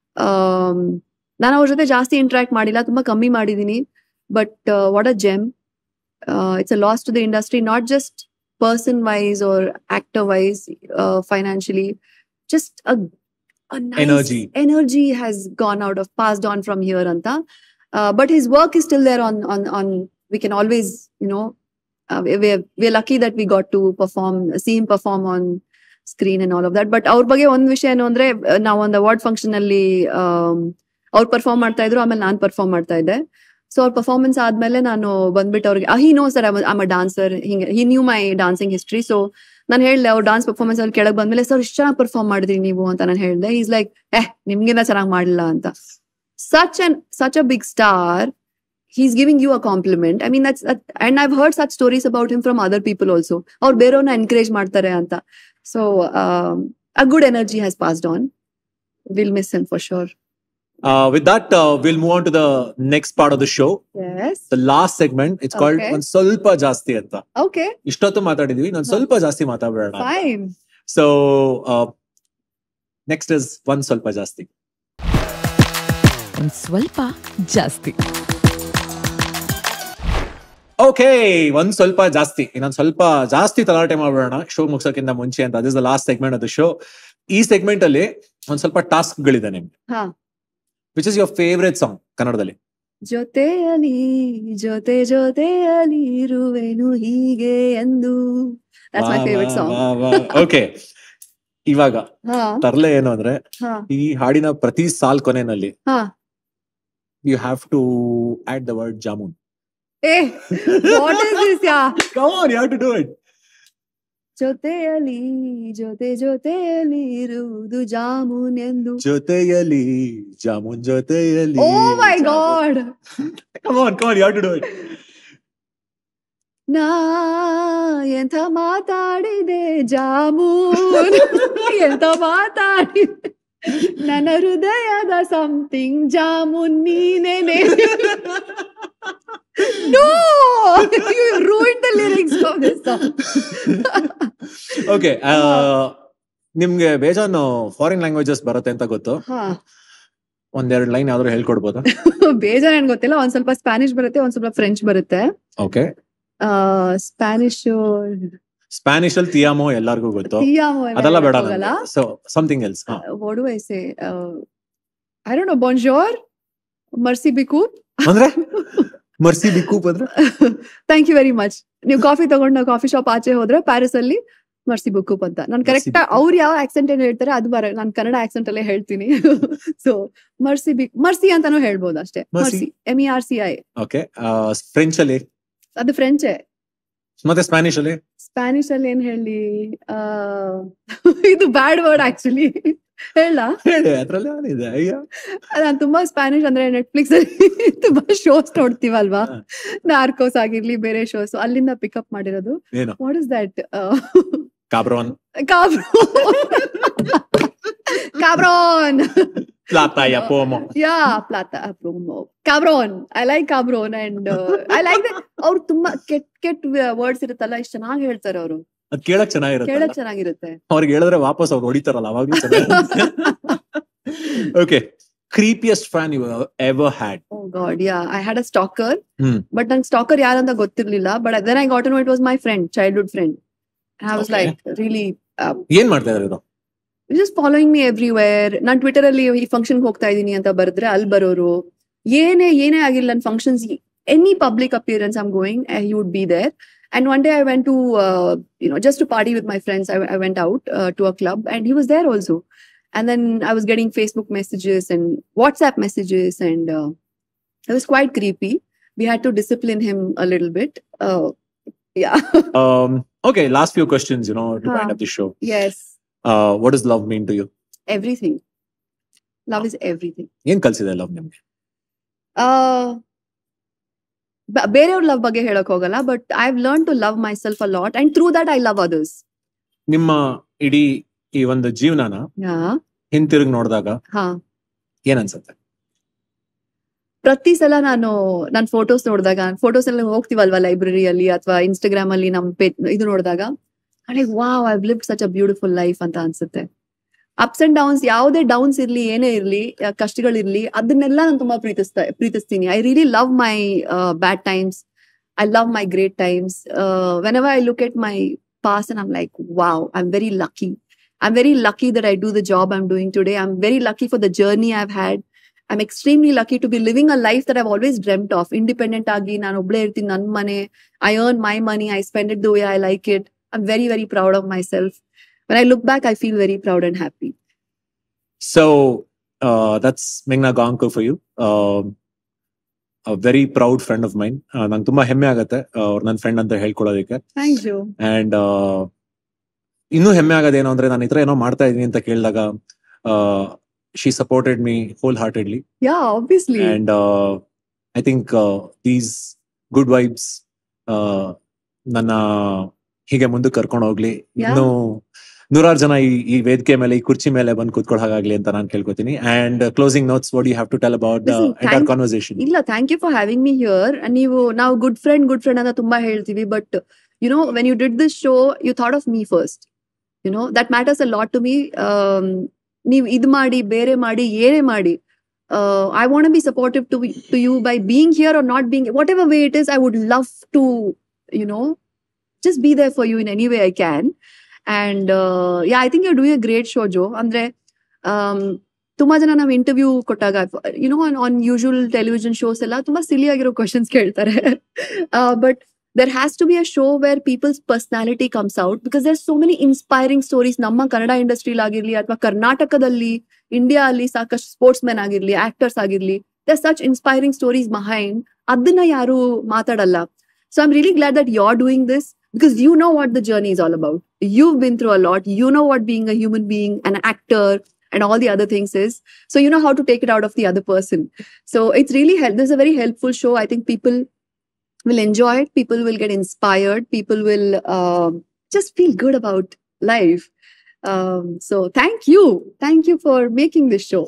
Speaker 2: ನಾನು ಅವ್ರ ಜೊತೆ ಜಾಸ್ತಿ ಇಂಟ್ರಾಕ್ಟ್ ಮಾಡಿಲ್ಲ ತುಂಬಾ ಕಮ್ಮಿ ಮಾಡಿದೀನಿ but what a gem it's a loss to the industry not just person wise or actor wise financially just
Speaker 1: Energy.
Speaker 2: energy has gone out of passed on from here anta uh, but his work is still there on on on we can always you know uh, we- we're we're lucky that we got to perform see him perform on screen and all of that but ಅವ್ರ ಬಗ್ಗೆ ಒಂದ್ ವಿಷಯ ಏನು ಅಂದ್ರೆ ಆ, ನಾವು ಒಂದು award function ಅಲ್ಲಿ ಅವ್ರು ಪರ್ಫಾರ್ಮ್ ಮಾಡ್ತಾ ಇದ್ರು ಆಮೇಲೆ ನಾನ್ ಪರ್ಫಾರ್ಮ್ ಮಾಡ್ತಾ ಇದ್ದೆ ಸೊ ಅವ್ರ ಪರ್ಫಾರ್ಮೆನ್ಸ್ ಆದ್ಮೇಲೆ ನಾನು ಬಂದ್ಬಿಟ್ಟು ಅವ್ರಿಗೆ he know sir I'm a dancer ಹಿಂಗೆ he knew my dancing history so ನಾನು ಹೇಳ್ದೆ ಅವ್ರು ಡಾನ್ಸ್ ಪರ್ಫಾರ್ಮೆನ್ಸ್ ಅಲ್ಲಿ ಕೆಳಗೆ ಬಂದ್ಮೇಲೆ ಸರ್ ಇಷ್ಟು ಚೆನ್ನಾಗಿ ಪರ್ಫಾರ್ಮ್ ಮಾಡಿದ್ರಿ ನೀವು ಅಂತ ನಾನು ಹೇಳ್ದೆ ಈಸ್ ಲೈಕ್ ಏಹ್ ನಿಮ್ಗಿನ್ನ ಚೆನ್ನಾಗಿ ಮಾಡಲಿಲ್ಲ ಅಂತ such an such a big star he's giving you a compliment. I mean, that's that, and I've heard such stories about him from other people also. ಅವ್ರು ಬೇರೆಯವ್ರನ್ನ ಎನ್ಕರೇಜ್ ಮಾಡ್ತಾರೆ ಅಂತ so a good energy has passed on. We'll miss him for sure.
Speaker 1: Uh, with that, uh, we'll move on to the next part of the show,
Speaker 2: Yes.
Speaker 1: the last segment. It's called
Speaker 2: Okay.
Speaker 1: ಒಂದ್ ಸ್ವಲ್ಪ ಜಾಸ್ತಿ ಅಂತ
Speaker 2: Okay.
Speaker 1: ಇಷ್ಟೊತ್ತು ಮಾತಾಡಿದ್ವಿ ಇನ್ನೊಂದ್ ಸ್ವಲ್ಪ ಜಾಸ್ತಿ ಮಾತಾಡೋಣ
Speaker 2: Fine.
Speaker 1: ಸೊ ನೆಕ್ಸ್ಟ್ ಇಸ್ ಒಂದ್ ಸ್ವಲ್ಪ ಜಾಸ್ತಿ
Speaker 5: ಒಂದ್ ಸ್ವಲ್ಪ ಜಾಸ್ತಿ
Speaker 1: ಓಕೆ ಒಂದ್ ಸ್ವಲ್ಪ ಜಾಸ್ತಿ ಇನ್ನೊಂದ್ ಸ್ವಲ್ಪ ಜಾಸ್ತಿ ತಲಾಟೆ ಮಾಡ್ಬಿಡೋಣ ಶೋ ಮುಗ್ಸೋಕ್ಕಿಂತ ಮುಂಚೆ ಅಂತ this the last segment of the show ಈ ಸೆಗ್ಮೆಂಟ್ ಅಲ್ಲಿ ಒಂದ್ ಸ್ವಲ್ಪ ಟಾಸ್ಕ್ ಗಳಿದೆ ನಿಮ್ಗೆ
Speaker 2: ಹಾ.
Speaker 1: Which is your favourite song ಕನ್ನಡದಲ್ಲಿ
Speaker 2: ಜೊತೆಯಲಿ ಜೊತೆ ಜೊತೆಯಲಿ ಇರುವೆನು ಹೀಗೆ ಎಂದು that's my favourite song
Speaker 1: okay ಇವಾಗ
Speaker 2: ಹಾ
Speaker 1: ತರ್ಲೆ ಏನು ಅಂದ್ರೆ
Speaker 2: ಹಾ
Speaker 1: ಈ ಹಾಡಿನ ಪ್ರತಿ ಸಾಲ್ ಕೊನೆನಲ್ಲಿ
Speaker 2: ಹಾ
Speaker 1: you have to add the word jamun
Speaker 2: ಏ what is this yeah
Speaker 1: Come on, you have to do it.
Speaker 2: ಜೊತೆಯಲಿ ಜೊತೆ ಜೊತೆಯಲಿ ಇರುವುದು ಜಾಮೂನ್ ಎಂದು
Speaker 1: ಜೊತೆಯಲಿ ಜಾಮೂನ್ ಜೊತೆಯಲಿ
Speaker 2: oh my
Speaker 1: jamun.
Speaker 2: God
Speaker 1: Come on, come on, you have to do it.
Speaker 2: ನಾ ಎಂಥ ಮಾತಾಡಿದೆ ಜಾಮೂನ್ ಎಂಥ ಮಾತಾಡಿದೆ ನನ್ನ ಹೃದಯದ ಸಮಥಿಂಗ್ ಜಾಮೂನ್ ನೀನೇನೆ no you ruin the lyrics of this song
Speaker 1: okay ನಿಮ್ಗೆ ಬೇಜಾನು ಫಾರಿನ್ ಲ್ಯಾಂಗ್ವೇಜಸ್ ಬರುತ್ತೆ ಅಂತ ಗೊತ್ತು
Speaker 2: ಹಾ
Speaker 1: ಒಂದೆರಡು ಲೈನ್ ಯಾವ್ದಾದ್ರು ಹೇಳ್ಕೊಡ್ಬೋದಾ
Speaker 2: ಬೇಜಾರ್ ಏನ್ ಗೊತ್ತಿಲ್ಲ ಒಂದ್ ಸ್ವಲ್ಪ ಸ್ಪ್ಯಾನಿಷ್ ಬರುತ್ತೆ ಒಂದ್ ಸ್ವಲ್ಪ ಫ್ರೆಂಚ್ ಬರುತ್ತೆ
Speaker 1: ಓಕೆ
Speaker 2: ಸ್ಪ್ಯಾನಿಶ್
Speaker 1: ಸ್ಪ್ಯಾನಿಷ್ ಅಲ್ಲಿ ತಿಯಾಮೋ ಎಲ್ಲಾರ್ಗೂ ಗೊತ್ತು
Speaker 2: ತಿಯಾಮೋ
Speaker 1: ಅದೆಲ್ಲ ಬೇಡ
Speaker 2: ಹೋಗಲ್ಲ
Speaker 1: so something else
Speaker 2: what do I say? Uh, I don't know. Bonjour, merci beaucoup.
Speaker 1: ಅಂದ್ರೆ ಮರ್ಸಿ ಬಿಕ್ಕೂಪ್ ಅಂದ್ರೆ
Speaker 2: ಥ್ಯಾಂಕ್ ಯು ವೆರಿ ಮಚ್ ನೀವು ಕಾಫಿ ತಗೊಂಡು ಕಾಫಿ ಶಾಪ್ ಆಚೆ ಹೋದ್ರೆ ಪ್ಯಾರಿಸ್ ಅಲ್ಲಿ ಮರ್ಸಿ ಬುಕ್ಕುಪ್ ಅಂತ ನಾನು
Speaker 1: Merci
Speaker 2: ಕರೆಕ್ಟ್
Speaker 1: beaucoup.
Speaker 2: ಅವ್ರು ಯಾವ ಆಕ್ಸೆಂಟ್ ಏನ್ ಹೇಳ್ತಾರೆ ಅದು ಬರ ನಾನು ಕನ್ನಡ ಆಕ್ಸೆಂಟ್ ಅಲ್ಲೇ ಹೇಳ್ತೀನಿ ಸೊ ಮರ್ಸಿ ಬಿ ಮರ್ಸಿ ಅಂತಾನು ಹೇಳ್ಬೋದು ಅಷ್ಟೇ
Speaker 1: Merci.
Speaker 2: ಮರ್ಸಿ M E R C I
Speaker 1: okay French ಅಲ್ಲಿ
Speaker 2: ಅದು ಫ್ರೆಂಚ್
Speaker 1: ಮತ್ತೆ ಸ್ಪ್ಯಾನಿಷ್ ಅಲ್ಲಿ
Speaker 2: ಸ್ಪ್ಯಾನಿಷ್ ಅಲ್ಲಿ ಏನ್ ಹೇಳಿ ಆ, ಇದು ಬ್ಯಾಡ್ ವರ್ಡ್ ಆಕ್ಚುಲಿ ಹೇಳ
Speaker 1: ಹೇಳಿ ಅದ್ರಲ್ಲಿ ಏನಿದೆ ಅಯ್ಯೋ
Speaker 2: ನಾನ್ ತುಂಬಾ ಸ್ಪ್ಯಾನಿಷ್ ಅಂದ್ರೆ ನೆಟ್ಫ್ಲಿಕ್ಸ್ ಅಲ್ಲಿ ತುಂಬಾ ಶೋಸ್ ನೋಡ್ತೀವಲ್ವಾ
Speaker 1: ಹಾ.
Speaker 2: ನಾರ್ಕೋಸ್ ಆಗಿರ್ಲಿ ಬೇರೆ ಶೋಸ್ ಅಲ್ಲಿಂದ ಪಿಕಪ್ ಮಾಡಿರೋದು
Speaker 1: ಏನು
Speaker 2: ವಾಟ್ ಇಸ್ ದಟ್
Speaker 1: ಕಾಬ್ರೋನ್
Speaker 2: ಕಾಬ್ರೋನ್
Speaker 1: ಪ್ಲಾತಾ ಯಾ ಪೋಮೋ
Speaker 2: ಯಾ ಪ್ಲಾತಾ ಪ್ರೊಮೋ ಕಾಬ್ರೋನ್ ಐ ಲೈಕ್ ಕಾಬ್ರೋನ್ ಅಂಡ್ ಐ ಲೈಕ್ ಅವ್ರು ತುಂಬಾ ಕೆಟ್ ಕೆಟ್ ವರ್ಡ್ಸ್ ಇರುತ್ತಲ್ಲ ಇಷ್ಟ ಚೆನ್ನಾಗಿ ಹೇಳ್ತಾರೆ ಅವರು
Speaker 1: ಅದ್ ಕೇಳಕ್ ಚೆನ್ನಾಗಿರುತ್ತೆ
Speaker 2: ಕೇಳಕ್ ಚೆನ್ನಾಗಿರುತ್ತೆ
Speaker 1: ಅವ್ರಿಗೆ ಹೇಳಿದ್ರೆ ವಾಪಸ್ ಅವ್ರು ಹೊಡಿತಾರಲ್ಲ ಅವಾಗ್ಲೂ okay creepiest fan you ever had
Speaker 2: oh god yeah I had a stalker
Speaker 1: hmm.
Speaker 2: But ನಂಗೆ ಸ್ಟಾಕರ್ ಯಾರಂತ ಗೊತ್ತಿರ್ಲಿಲ್ಲ but then I got know it was my friend childhood friend I was
Speaker 1: Okay.
Speaker 2: Like really
Speaker 1: ಏನ್ ಮಾಡ್ತಾ ಇದ್ರು ಇವ್ರು?
Speaker 2: Just following me everywhere ನಾನ್ Twitter ಅಲ್ಲಿ ಈ ಫಂಕ್ಷನ್ ಹೋಗ್ತಾ ಇದೀನಿ ಅಂತ ಬರೆದ್ರೆ ಅಲ್ಲಿ ಬರೋರು ಏನೇ ಏನೇ ಆಗಿಲ್ಲ ನನ್ನ functions any public appearance I'm going he would be there and one day I went to you know just to party with my friends I went out to a club and he was there also and then I was getting Facebook messages and WhatsApp messages, and uh, it was quite creepy. We had to discipline him a little bit. Uh, yeah.
Speaker 1: Um, okay, last few questions, you know, to
Speaker 2: Huh.
Speaker 1: wind up the show.
Speaker 2: yes.
Speaker 1: Uh, what does love mean to you?
Speaker 2: Everything. Love is everything.
Speaker 1: ಏನ್ ಕಲ್ಸಿದೆ love ನಿಮ್ಗೆ
Speaker 2: Uh, ಬ- ಬೇರೆಯವ್ರ love ಬಗ್ಗೆ ಹೇಳಕ್ ಹೋಗಲ್ಲ but I have learn to love myself a lot and through that I love others
Speaker 1: ನಿಮ್ಮ ಇಡೀ ಈ ಒಂದು ಜೀವನನ
Speaker 2: ಯಾ
Speaker 1: ಹಿಂತಿರುಗಿ ನೋಡಿದಾಗ
Speaker 2: ಹಾ
Speaker 1: ಏನ್ ಅನ್ಸುತ್ತೆ
Speaker 2: ಪ್ರತಿ ಸಲ ನಾನು ನನ್ನ ಫೋಟೋಸ್ ನೋಡಿದಾಗ ಫೋಟೋಸ್ ಎಲ್ಲ ಹೋಗ್ತೀವಲ್ವಾ ಲೈಬ್ರರಿಯಲ್ಲಿ ಅಥವಾ ಇನ್ಸ್ಟಾಗ್ರಾಮ್ ಅಲ್ಲಿ ನಮ್ ಪೇ ಇದು ನೋಡಿದಾಗ like wow I live such a beautiful life ಅಂತ ಅನ್ಸುತ್ತೆ ಅಪ್ಸ್ ಅಂಡ್ ಡೌನ್ಸ್ ಯಾವುದೇ ಡೌನ್ಸ್ ಇರ್ಲಿ ಏನೇ ಇರ್ಲಿ ಆ, ಕಷ್ಟಗಳಿರ್ಲಿ ಅದನ್ನೆಲ್ಲ ನಾನು ತುಂಬಾ ಪ್ರೀತಿಸ್ತಾ ಪ್ರೀತಿಸ್ತೀನಿ I really love my bad times I love my great times whenever I look at my past and I'm like wow I am very lucky I am very lucky that I do the job I am doing today I am very lucky for the journey I have had I am extremely lucky to be living a life that I've always dreamt of independent ಆಗಿ ನಾನು ಒಬ್ಳೇ ಇರ್ತೀನಿ ನನ್ನ ಮನೆ I earn my money I spend it the way I like it I am very very proud of myself when I look back I feel very proud and happy
Speaker 1: so that's ಮೆಗ್ನಾ Gaonkar for you very proud friend of main ನಂಗೆ ತುಂಬಾ ಹೆಮ್ಮೆ ಆಗತ್ತೆ ಅವ್ರು ನನ್ನ friend ಅಂತ ಹೇಳ್ಕೊಳ್ಳೋದಕ್ಕೆ
Speaker 2: thank you
Speaker 1: and ಇನ್ನೂ ಹೆಮ್ಮೆ ಆಗೋದೇನು ಅಂದ್ರೆ ನಾನು ಈ ತರ ಏನೋ ಮಾಡ್ತಾ ಇದೀನಿ ಅಂತ ಕೇಳಿದಾಗ she supported me wholeheartedly
Speaker 2: yeah obviously
Speaker 1: and uh, I think uh, these good vibes uh, ನನ್ನ ಹೀಗೆ ಮುಂದಕ್ಕೆ ಕರ್ಕೊಂಡು ಹೋಗ್ಲಿ
Speaker 2: Yeah.
Speaker 1: ಇನ್ನು ನೂರಾರು ಜನ ಈ ಈ ವೇದಿಕೆ ಮೇಲೆ ಈ ಕುರ್ಚಿ ಮೇಲೆ ಬಂದು ಕೂತ್ಕೊಳ್ಳೋ ಹಾಗಾಗ್ಲಿ ಅಂತ ನಾನು ಕೇಳ್ಕೊತೀನಿ and closing notes what you have to tell about the
Speaker 2: Listen,
Speaker 1: entire
Speaker 2: thank-
Speaker 1: conversation
Speaker 2: ಇಲ್ಲ thank you for having me here ನೀವು ನಾವು ಗುಡ್ ಫ್ರೆಂಡ್ ಗುಡ್ ಫ್ರೆಂಡ್ ಅಂತ ತುಂಬಾ ಹೇಳ್ತೀವಿ but you know when you did this show you thought of me first you know that matters a lot to me ನೀವು ಇದು ಮಾಡಿ ಬೇರೆ ಮಾಡಿ ಏನೇ ಮಾಡಿ I want be supportive to to you by being here or not being whatever way it is I would love to you know just be there for you in any way I can and yeah I think you doing a great show ಜೋ ಅಂದ್ರೆ um, ತುಂಬಾ ಜನ ನಾವು interview ಕೊಟ್ಟಾಗ you know on on usual television shows ಎಲ್ಲ ತುಂಬಾ silly ಆಗಿರೋ questions ಕೇಳ್ತಾರೆ but there has to be a show where people's personality comes out because there so many inspiring stories ನಮ್ಮ ಕನ್ನಡ ಇಂಡಸ್ಟ್ರಿಲಿ ಆಗಿರ್ಲಿ ಅಥವಾ ಕರ್ನಾಟಕದಲ್ಲಿ ಇಂಡಿಯಾ ಅಲ್ಲಿ ಸಾಕಷ್ಟು ಸ್ಪೋರ್ಟ್ಸ್ ಮೆನ್ ಆಗಿರ್ಲಿ ಆಕ್ಟರ್ಸ್ ಆಗಿರ್ಲಿ there such inspiring stories behind ಅದನ್ನ ಯಾರು ಮಾತಾಡಲ್ಲ so I'm really glad that you are doing this because you know what the journey is all about. You've been through a lot. You know what being a human being, an actor, and all the other things is. So you know how to take it out of the other person. So it's really help. This is a very helpful show. I think people will enjoy it. People will get inspired. People will um, just feel good about life. Um, so thank you, thank you for making this show.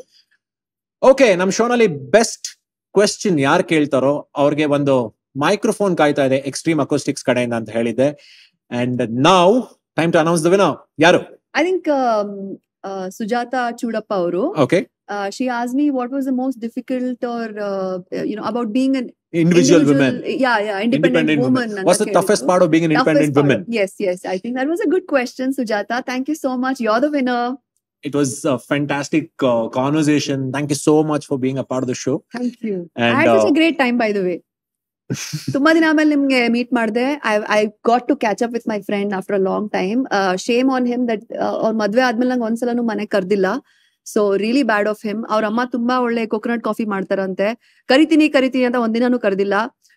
Speaker 1: Okay ನಮ್ ಶೋನಲ್ಲಿ best question ಯಾರು ಕೇಳ್ತಾರೋ ಅವ್ರಿಗೆ ಒಂದು microphone ಕಾಯ್ತಾ ಇದೆ extreme acoustics ಕಡೆಯಿಂದ ಅಂತ ಹೇಳಿದ್ದೆ ಅಂಡ್ ನಾವ್ time to announce the winner ಯಾರು
Speaker 2: I think um, uh, Sujata Chudappa ಅವರು
Speaker 1: okay
Speaker 2: uh, she asked me what was the most difficult or uh, you know about being an
Speaker 1: individual
Speaker 2: individual-
Speaker 1: women
Speaker 2: yeah yeah independent,
Speaker 1: independent
Speaker 2: woman
Speaker 1: women
Speaker 2: ಅಂತ
Speaker 1: what's the
Speaker 2: ಕೇಳಿದ್ರು.
Speaker 1: Toughest part of being an
Speaker 2: Toughest
Speaker 1: independent
Speaker 2: part.
Speaker 1: Women
Speaker 2: yes yes i think that was a good question sujata thank you so much you're the winner
Speaker 1: It was a fantastic uh, conversation. Thank you so much for being a part of the show.
Speaker 2: thank you
Speaker 1: And
Speaker 2: i had such
Speaker 1: uh,
Speaker 2: a great time by the way ತುಂಬಾ ದಿನ ಆಮೇಲೆ ನಿಮ್ಗೆ meet ಮಾಡಿದೆ I I got to catch up with my friend after a long time shame on him that ಅವ್ರ ಮದ್ವೆ ಆದ್ಮೇಲೆ ನಂಗೆ ಒಂದ್ಸಲನು ಮನೆ ಕರ್ದಿಲ್ಲ so really bad of him ಅವ್ರ ಅಮ್ಮ ತುಂಬಾ ಒಳ್ಳೆ ಕೊಕೊನಟ್ ಕಾಫಿ ಮಾಡ್ತಾರಂತೆ ಕರಿತೀನಿ ಕರಿತೀನಿ ಅಂತ ಒಂದಿನಾನು ಕರೆದಿಲ್ಲ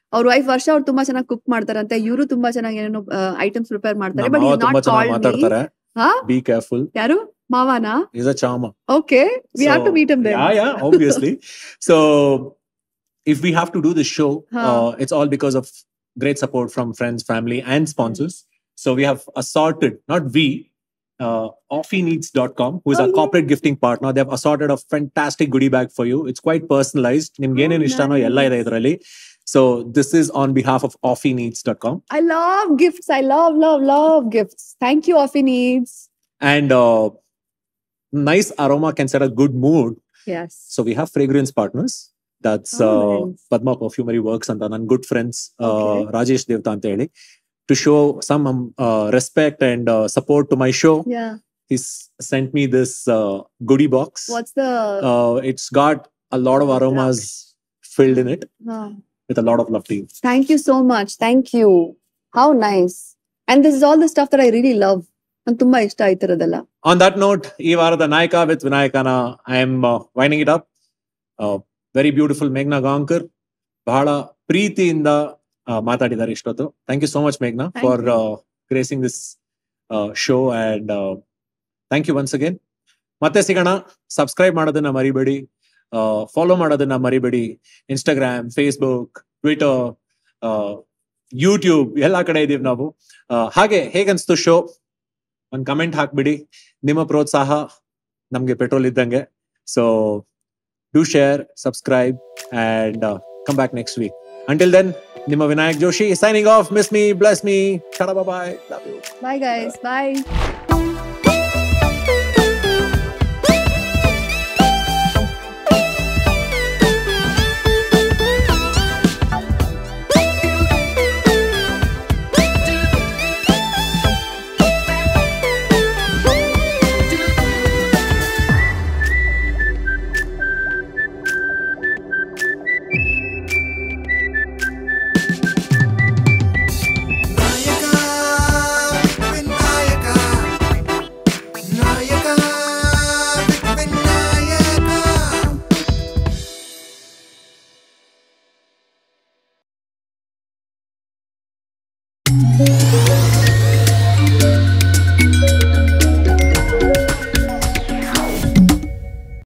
Speaker 2: ಅವ್ರ ವೈಫ್ ವರ್ಷ ಅವ್ರು ತುಂಬಾ ಚೆನ್ನಾಗಿ ಕುಕ್ ಮಾಡ್ತಾರಂತೆ ಇವರು ತುಂಬಾ ಚೆನ್ನಾಗಿ ಏನೇನೋ ಐಟಮ್ಸ್ ಪ್ರಿಪೇರ್ ಮಾಡ್ತಾರೆ
Speaker 1: ನಮ್ಮ
Speaker 2: ಬಟ್
Speaker 1: ಮಾವ
Speaker 2: ಇಸ್
Speaker 1: ತುಂಬಾ
Speaker 2: ನಾಟ್
Speaker 1: ಚೆನ್ನಾಗಿ
Speaker 2: ಕಾಲ್ಡ್
Speaker 1: ಮಾತಾಡ್ತಾರೆ
Speaker 2: ಹಾ
Speaker 1: ಬಿ ಕೇರ್ಫುಲ್
Speaker 2: ಯಾರು ಮಾವಾನಾ
Speaker 1: ಇಸ್ ಅ ಚಾಮ
Speaker 2: okay we have to
Speaker 1: So,
Speaker 2: meet him there
Speaker 1: Yeah, yeah, obviously. so if we have to do this show,
Speaker 2: Huh.
Speaker 1: uh, it's all because of great support from friends, family, and sponsors. So we have assorted, not we, uh, offieneeds.com, who is
Speaker 2: Oh,
Speaker 1: our
Speaker 2: yeah.
Speaker 1: corporate gifting partner. They have assorted a fantastic goodie bag for you. It's quite personalized. ನಿಮ್ಗೆ ಏನೇನ್ ಇಷ್ಟನೋ ಎಲ್ಲ ಇದೆ
Speaker 2: nice.
Speaker 1: ಇದರಲ್ಲಿ so this is on behalf of offieneeds.com.
Speaker 2: I love gifts. I love, love, love gifts. Thank you, Offie Needs.
Speaker 1: And uh, nice aroma can set a good mood
Speaker 2: Yes.
Speaker 1: So we have fragrance partners. That's
Speaker 2: Oh,
Speaker 1: uh,
Speaker 2: nice.
Speaker 1: Padma Perfumery Works and ನನ್ನ good friends uh,
Speaker 2: Okay.
Speaker 1: Rajesh Devta ಅಂತ ಹೇಳಿ to show some um, uh, respect and uh, support to my show.
Speaker 2: Yeah.
Speaker 1: He's sent me this uh, goodie box.
Speaker 2: What's the?
Speaker 1: Uh, it's got a lot of aromas filled in it
Speaker 2: Ah.
Speaker 1: with a lot of love to you.
Speaker 2: Thank you so much. Thank you. How nice. And this is all the stuff that I really love. ನಂಗೆ ತುಂಬಾ ಇಷ್ಟ ಆಯ್ತಿರೋದೆಲ್ಲ
Speaker 1: On that note, ಈ ವಾರದ ನಾಯಕ with ವಿನಾಯಕನ I am uh, winding it up. Uh, very beautiful ಮೇಘ್ನಾ Gaonkar ಬಹಳ ಪ್ರೀತಿಯಿಂದ uh, ಮಾತಾಡಿದ್ದಾರೆ ಇಷ್ಟೊತ್ತು ಥ್ಯಾಂಕ್ ಯು ಸೋ ಮಚ್ ಮೇಘ್ನಾ
Speaker 2: Thank
Speaker 1: for
Speaker 2: you.
Speaker 1: Gracing this show and thank you once again ಮತ್ತೆ ಸಿಗೋಣ ಸಬ್ಸ್ಕ್ರೈಬ್ ಮಾಡೋದನ್ನ ಮರಿಬೇಡಿ ಫಾಲೋ ಮಾಡೋದನ್ನ ಮರಿಬೇಡಿ ಇನ್ಸ್ಟಾಗ್ರಾಮ್ ಫೇಸ್ಬುಕ್ ಟ್ವಿಟರ್ ಯೂಟ್ಯೂಬ್ ಎಲ್ಲ ಕಡೆ ಇದೀವಿ ನಾವು ಆ, ಹಾಗೆ ಹೇಗನ್ಸ್ತು ಶೋ ಒಂದ್ ಕಮೆಂಟ್ ಹಾಕ್ಬಿಡಿ ನಿಮ್ಮ ಪ್ರೋತ್ಸಾಹ ನಮ್ಗೆ ಪೆಟ್ರೋಲ್ ಇದ್ದಂಗೆ so do share subscribe and come back next week until then ನಿಮ್ಮ Vinayak Joshi signing off miss me bless me bye love you
Speaker 2: bye guys bye